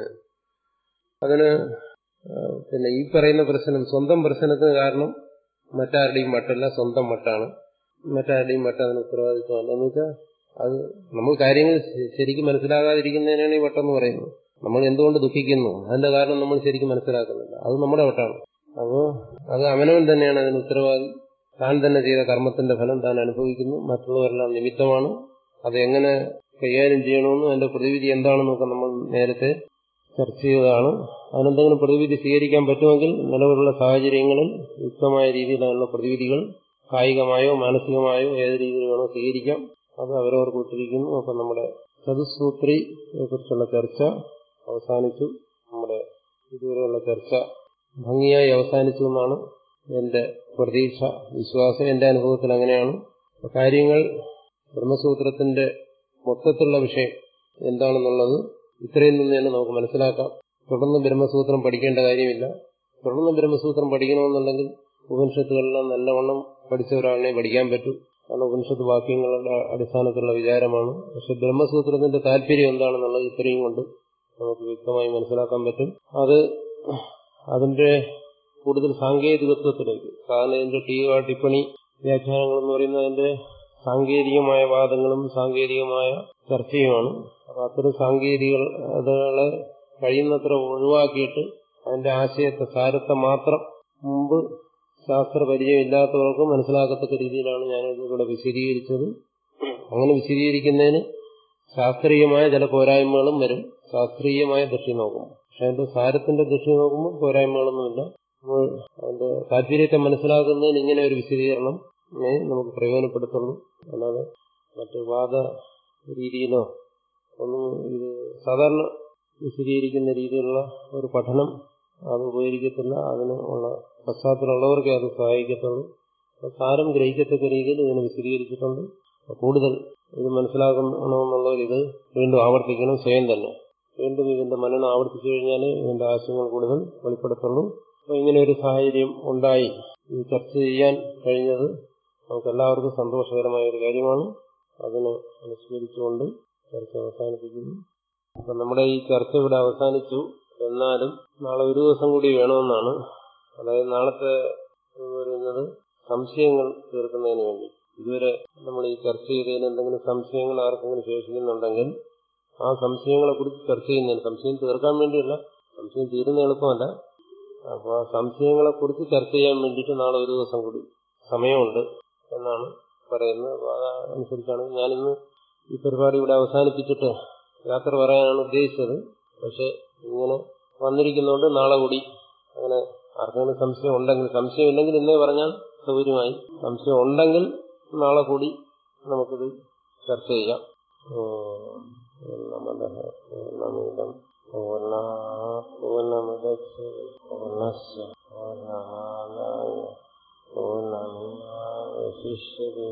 അതിന് പിന്നെ ഈ പറയുന്ന പ്രശ്നം സ്വന്തം പ്രശ്നത്തിന് കാരണം മറ്റാരുടെയും മട്ടല്ല സ്വന്തം മട്ടാണ് മറ്റാരുടെയും മട്ട അതിന് ഉത്തരവാദിത്വമല്ല എന്ന് വെച്ചാൽ അത് നമ്മൾ കാര്യങ്ങൾ ശരിക്കും മനസ്സിലാകാതിരിക്കുന്നതിനാണ് ഈ വട്ടെന്ന് പറയുന്നത് നമ്മൾ എന്തുകൊണ്ട് ദുഃഖിക്കുന്നു അതിന്റെ കാരണം നമ്മൾ ശരിക്കും മനസ്സിലാക്കുന്നില്ല അത് നമ്മുടെ വട്ടാണ് അപ്പോൾ അത് അവനവൻ തന്നെയാണ് അതിന് ഉത്തരവാദി താൻ തന്നെ ചെയ്ത കർമ്മത്തിന്റെ ഫലം താൻ അനുഭവിക്കുന്നു മറ്റുള്ളവരെല്ലാം നിമിത്തമാണ് അത് എങ്ങനെ കൈകാര്യം ചെയ്യണമെന്നും അതിന്റെ പ്രതിവിധി എന്താണെന്നൊക്കെ നമ്മൾ നേരത്തെ ചർച്ച ചെയ്തതാണ് അതിനെന്തെങ്കിലും പ്രതിവിധി സ്വീകരിക്കാൻ പറ്റുമെങ്കിൽ നിലവിലുള്ള സാഹചര്യങ്ങളിൽ യുക്തമായ രീതിയിലുള്ള പ്രതിവിധികൾ കായികമായോ മാനസികമായോ ഏത് രീതിയിൽ വേണോ സ്വീകരിക്കാം അത് അവരവർക്ക് വിട്ടിരിക്കുന്നു അപ്പം നമ്മുടെ ചതുസൂത്രിയെ കുറിച്ചുള്ള ചർച്ച അവസാനിച്ചു നമ്മുടെ ഇതുവരെയുള്ള ചർച്ച ഭംഗിയായി അവസാനിച്ചു എന്നാണ് എന്റെ പ്രതീക്ഷ വിശ്വാസം എന്റെ അനുഭവത്തിൽ അങ്ങനെയാണ് കാര്യങ്ങൾ ബ്രഹ്മസൂത്രത്തിന്റെ മൊത്തത്തിലുള്ള വിഷയം എന്താണെന്നുള്ളത് ഇത്രയും നിന്ന് തന്നെ നമുക്ക് മനസ്സിലാക്കാം തുടർന്ന് ബ്രഹ്മസൂത്രം പഠിക്കേണ്ട കാര്യമില്ല തുടർന്ന് ബ്രഹ്മസൂത്രം പഠിക്കണമെന്നുണ്ടെങ്കിൽ ഉപനിഷത്തുകളെല്ലാം നല്ലവണ്ണം പഠിച്ച ഒരാളിനെ പഠിക്കാൻ പറ്റും കാരണം ഉപനിഷത്ത് വാക്യങ്ങളുടെ അടിസ്ഥാനത്തിലുള്ള വിചാരമാണ് പക്ഷെ ബ്രഹ്മസൂത്രത്തിന്റെ താല്പര്യം എന്താണെന്നുള്ളത് ഇത്രയും കൊണ്ട് നമുക്ക് വ്യക്തമായി മനസ്സിലാക്കാൻ പറ്റും അത് അതിന്റെ കൂടുതൽ സാങ്കേതികത്വത്തിലേക്ക് സാധാരണ ഇതിന്റെ ടീക ടിപ്പണി വ്യാഖ്യാനങ്ങൾ എന്ന് പറയുന്നത് അതിന്റെ സാങ്കേതികമായ വാദങ്ങളും സാങ്കേതികമായ ചർച്ചയുമാണ് അപ്പൊ അത്തരം സാങ്കേതികതകളെ കഴിയുന്നത്ര ഒഴിവാക്കിയിട്ട് അതിന്റെ ആശയത്തെ സാരത്തെ മാത്രം മുമ്പ് ശാസ്ത്ര പരിചയം ഇല്ലാത്തവർക്ക് മനസ്സിലാക്കത്തക്ക രീതിയിലാണ് ഞാനിത് ഇവിടെ വിശദീകരിച്ചത് അങ്ങനെ വിശദീകരിക്കുന്നതിന് ശാസ്ത്രീയമായ ചില പോരായ്മകളും വരും ശാസ്ത്രീയമായ ദൃഷ്ടി നോക്കുമ്പോൾ പക്ഷെ അതിന്റെ സാരത്തിന്റെ ദൃഷ്ടി നോക്കുമ്പോൾ പോരായ്മകളൊന്നുമില്ല നമ്മൾ അതിന്റെ താല്പര്യത്തെ മനസ്സിലാക്കുന്നതിന് ഇങ്ങനെ ഒരു വിശദീകരണം നമുക്ക് പ്രയോജനപ്പെടുത്തുള്ളൂ അല്ലാതെ മറ്റ് വാദ രീതിയിലോ ഒന്നും ഇത് സാധാരണ വിശദീകരിക്കുന്ന രീതിയിലുള്ള ഒരു പഠനം അത് ഉപകരിക്കത്തില്ല അതിന് ഉള്ള പശ്ചാത്തലമുള്ളവർക്കേ അത് സഹായിക്കത്തുള്ളൂ സാരം ഗ്രഹിക്കത്തക്ക രീതിയിൽ ഇതിനെ വിശദീകരിച്ചിട്ടുണ്ട് കൂടുതൽ ഇത് മനസ്സിലാക്കണമെന്നുള്ളവർ ഇത് വീണ്ടും ആവർത്തിക്കണം സ്വയം തന്നെ വീണ്ടും ഇതിന്റെ മനനം ആവർത്തിച്ചു കഴിഞ്ഞാൽ ഇതിന്റെ ആശയങ്ങൾ കൂടുതൽ വെളിപ്പെടുത്തുള്ളൂ അപ്പൊ ഇങ്ങനെ ഒരു സാഹചര്യം ഉണ്ടായി ഇത് ചർച്ച ചെയ്യാൻ കഴിഞ്ഞത് നമുക്കെല്ലാവർക്കും സന്തോഷകരമായ ഒരു കാര്യമാണ് അതിനെ അനുസ്മരിച്ചുകൊണ്ട് ചർച്ച അവസാനിപ്പിക്കുന്നു അപ്പൊ നമ്മുടെ ഈ ചർച്ച ഇവിടെ അവസാനിച്ചു എന്നാലും നാളെ ഒരു ദിവസം കൂടി വേണമെന്നാണ് അതായത് നാളത്തെ പറയുന്നത് സംശയങ്ങൾ തീർക്കുന്നതിന് വേണ്ടി ഇതുവരെ നമ്മൾ ഈ ചർച്ച ചെയ്തതിന് എന്തെങ്കിലും സംശയങ്ങൾ ആർക്കെങ്കിലും ശേഷിക്കുന്നുണ്ടെങ്കിൽ ആ സംശയങ്ങളെ കുറിച്ച് ചർച്ച ചെയ്യുന്നതിന് സംശയം തീർക്കാൻ വേണ്ടിയല്ല സംശയം തീരുന്ന എളുപ്പമല്ല അപ്പോൾ ആ സംശയങ്ങളെ കുറിച്ച് ചർച്ച ചെയ്യാൻ വേണ്ടിയിട്ട് നാളെ ഒരു ദിവസം കൂടി സമയമുണ്ട് എന്നാണ് പറയുന്നത് അപ്പോൾ അതനുസരിച്ചാണ് ഞാനിന്ന് ഈ പരിപാടി ഇവിടെ അവസാനിപ്പിച്ചിട്ട് യാത്ര പറയാനാണ് ഉദ്ദേശിച്ചത് പക്ഷെ ഇങ്ങനെ വന്നിരിക്കുന്നതുകൊണ്ട് നാളെ കൂടി അങ്ങനെ ആർക്കെങ്കിലും സംശയം ഉണ്ടെങ്കിൽ സംശയമില്ലെങ്കിൽ ഇന്നേ പറഞ്ഞാൽ സൗകര്യമായി സംശയം ഉണ്ടെങ്കിൽ നാളെ കൂടി നമുക്കിത് ചർച്ച ചെയ്യാം പൂർണ്ണമിതം പൂർണ്ണ പൂർണ്ണമുദച്ച് പൂർണ്ണസ്യ പൂർണ്ണമാദായ പൂർണ്ണമേവാവശിഷ്യതേ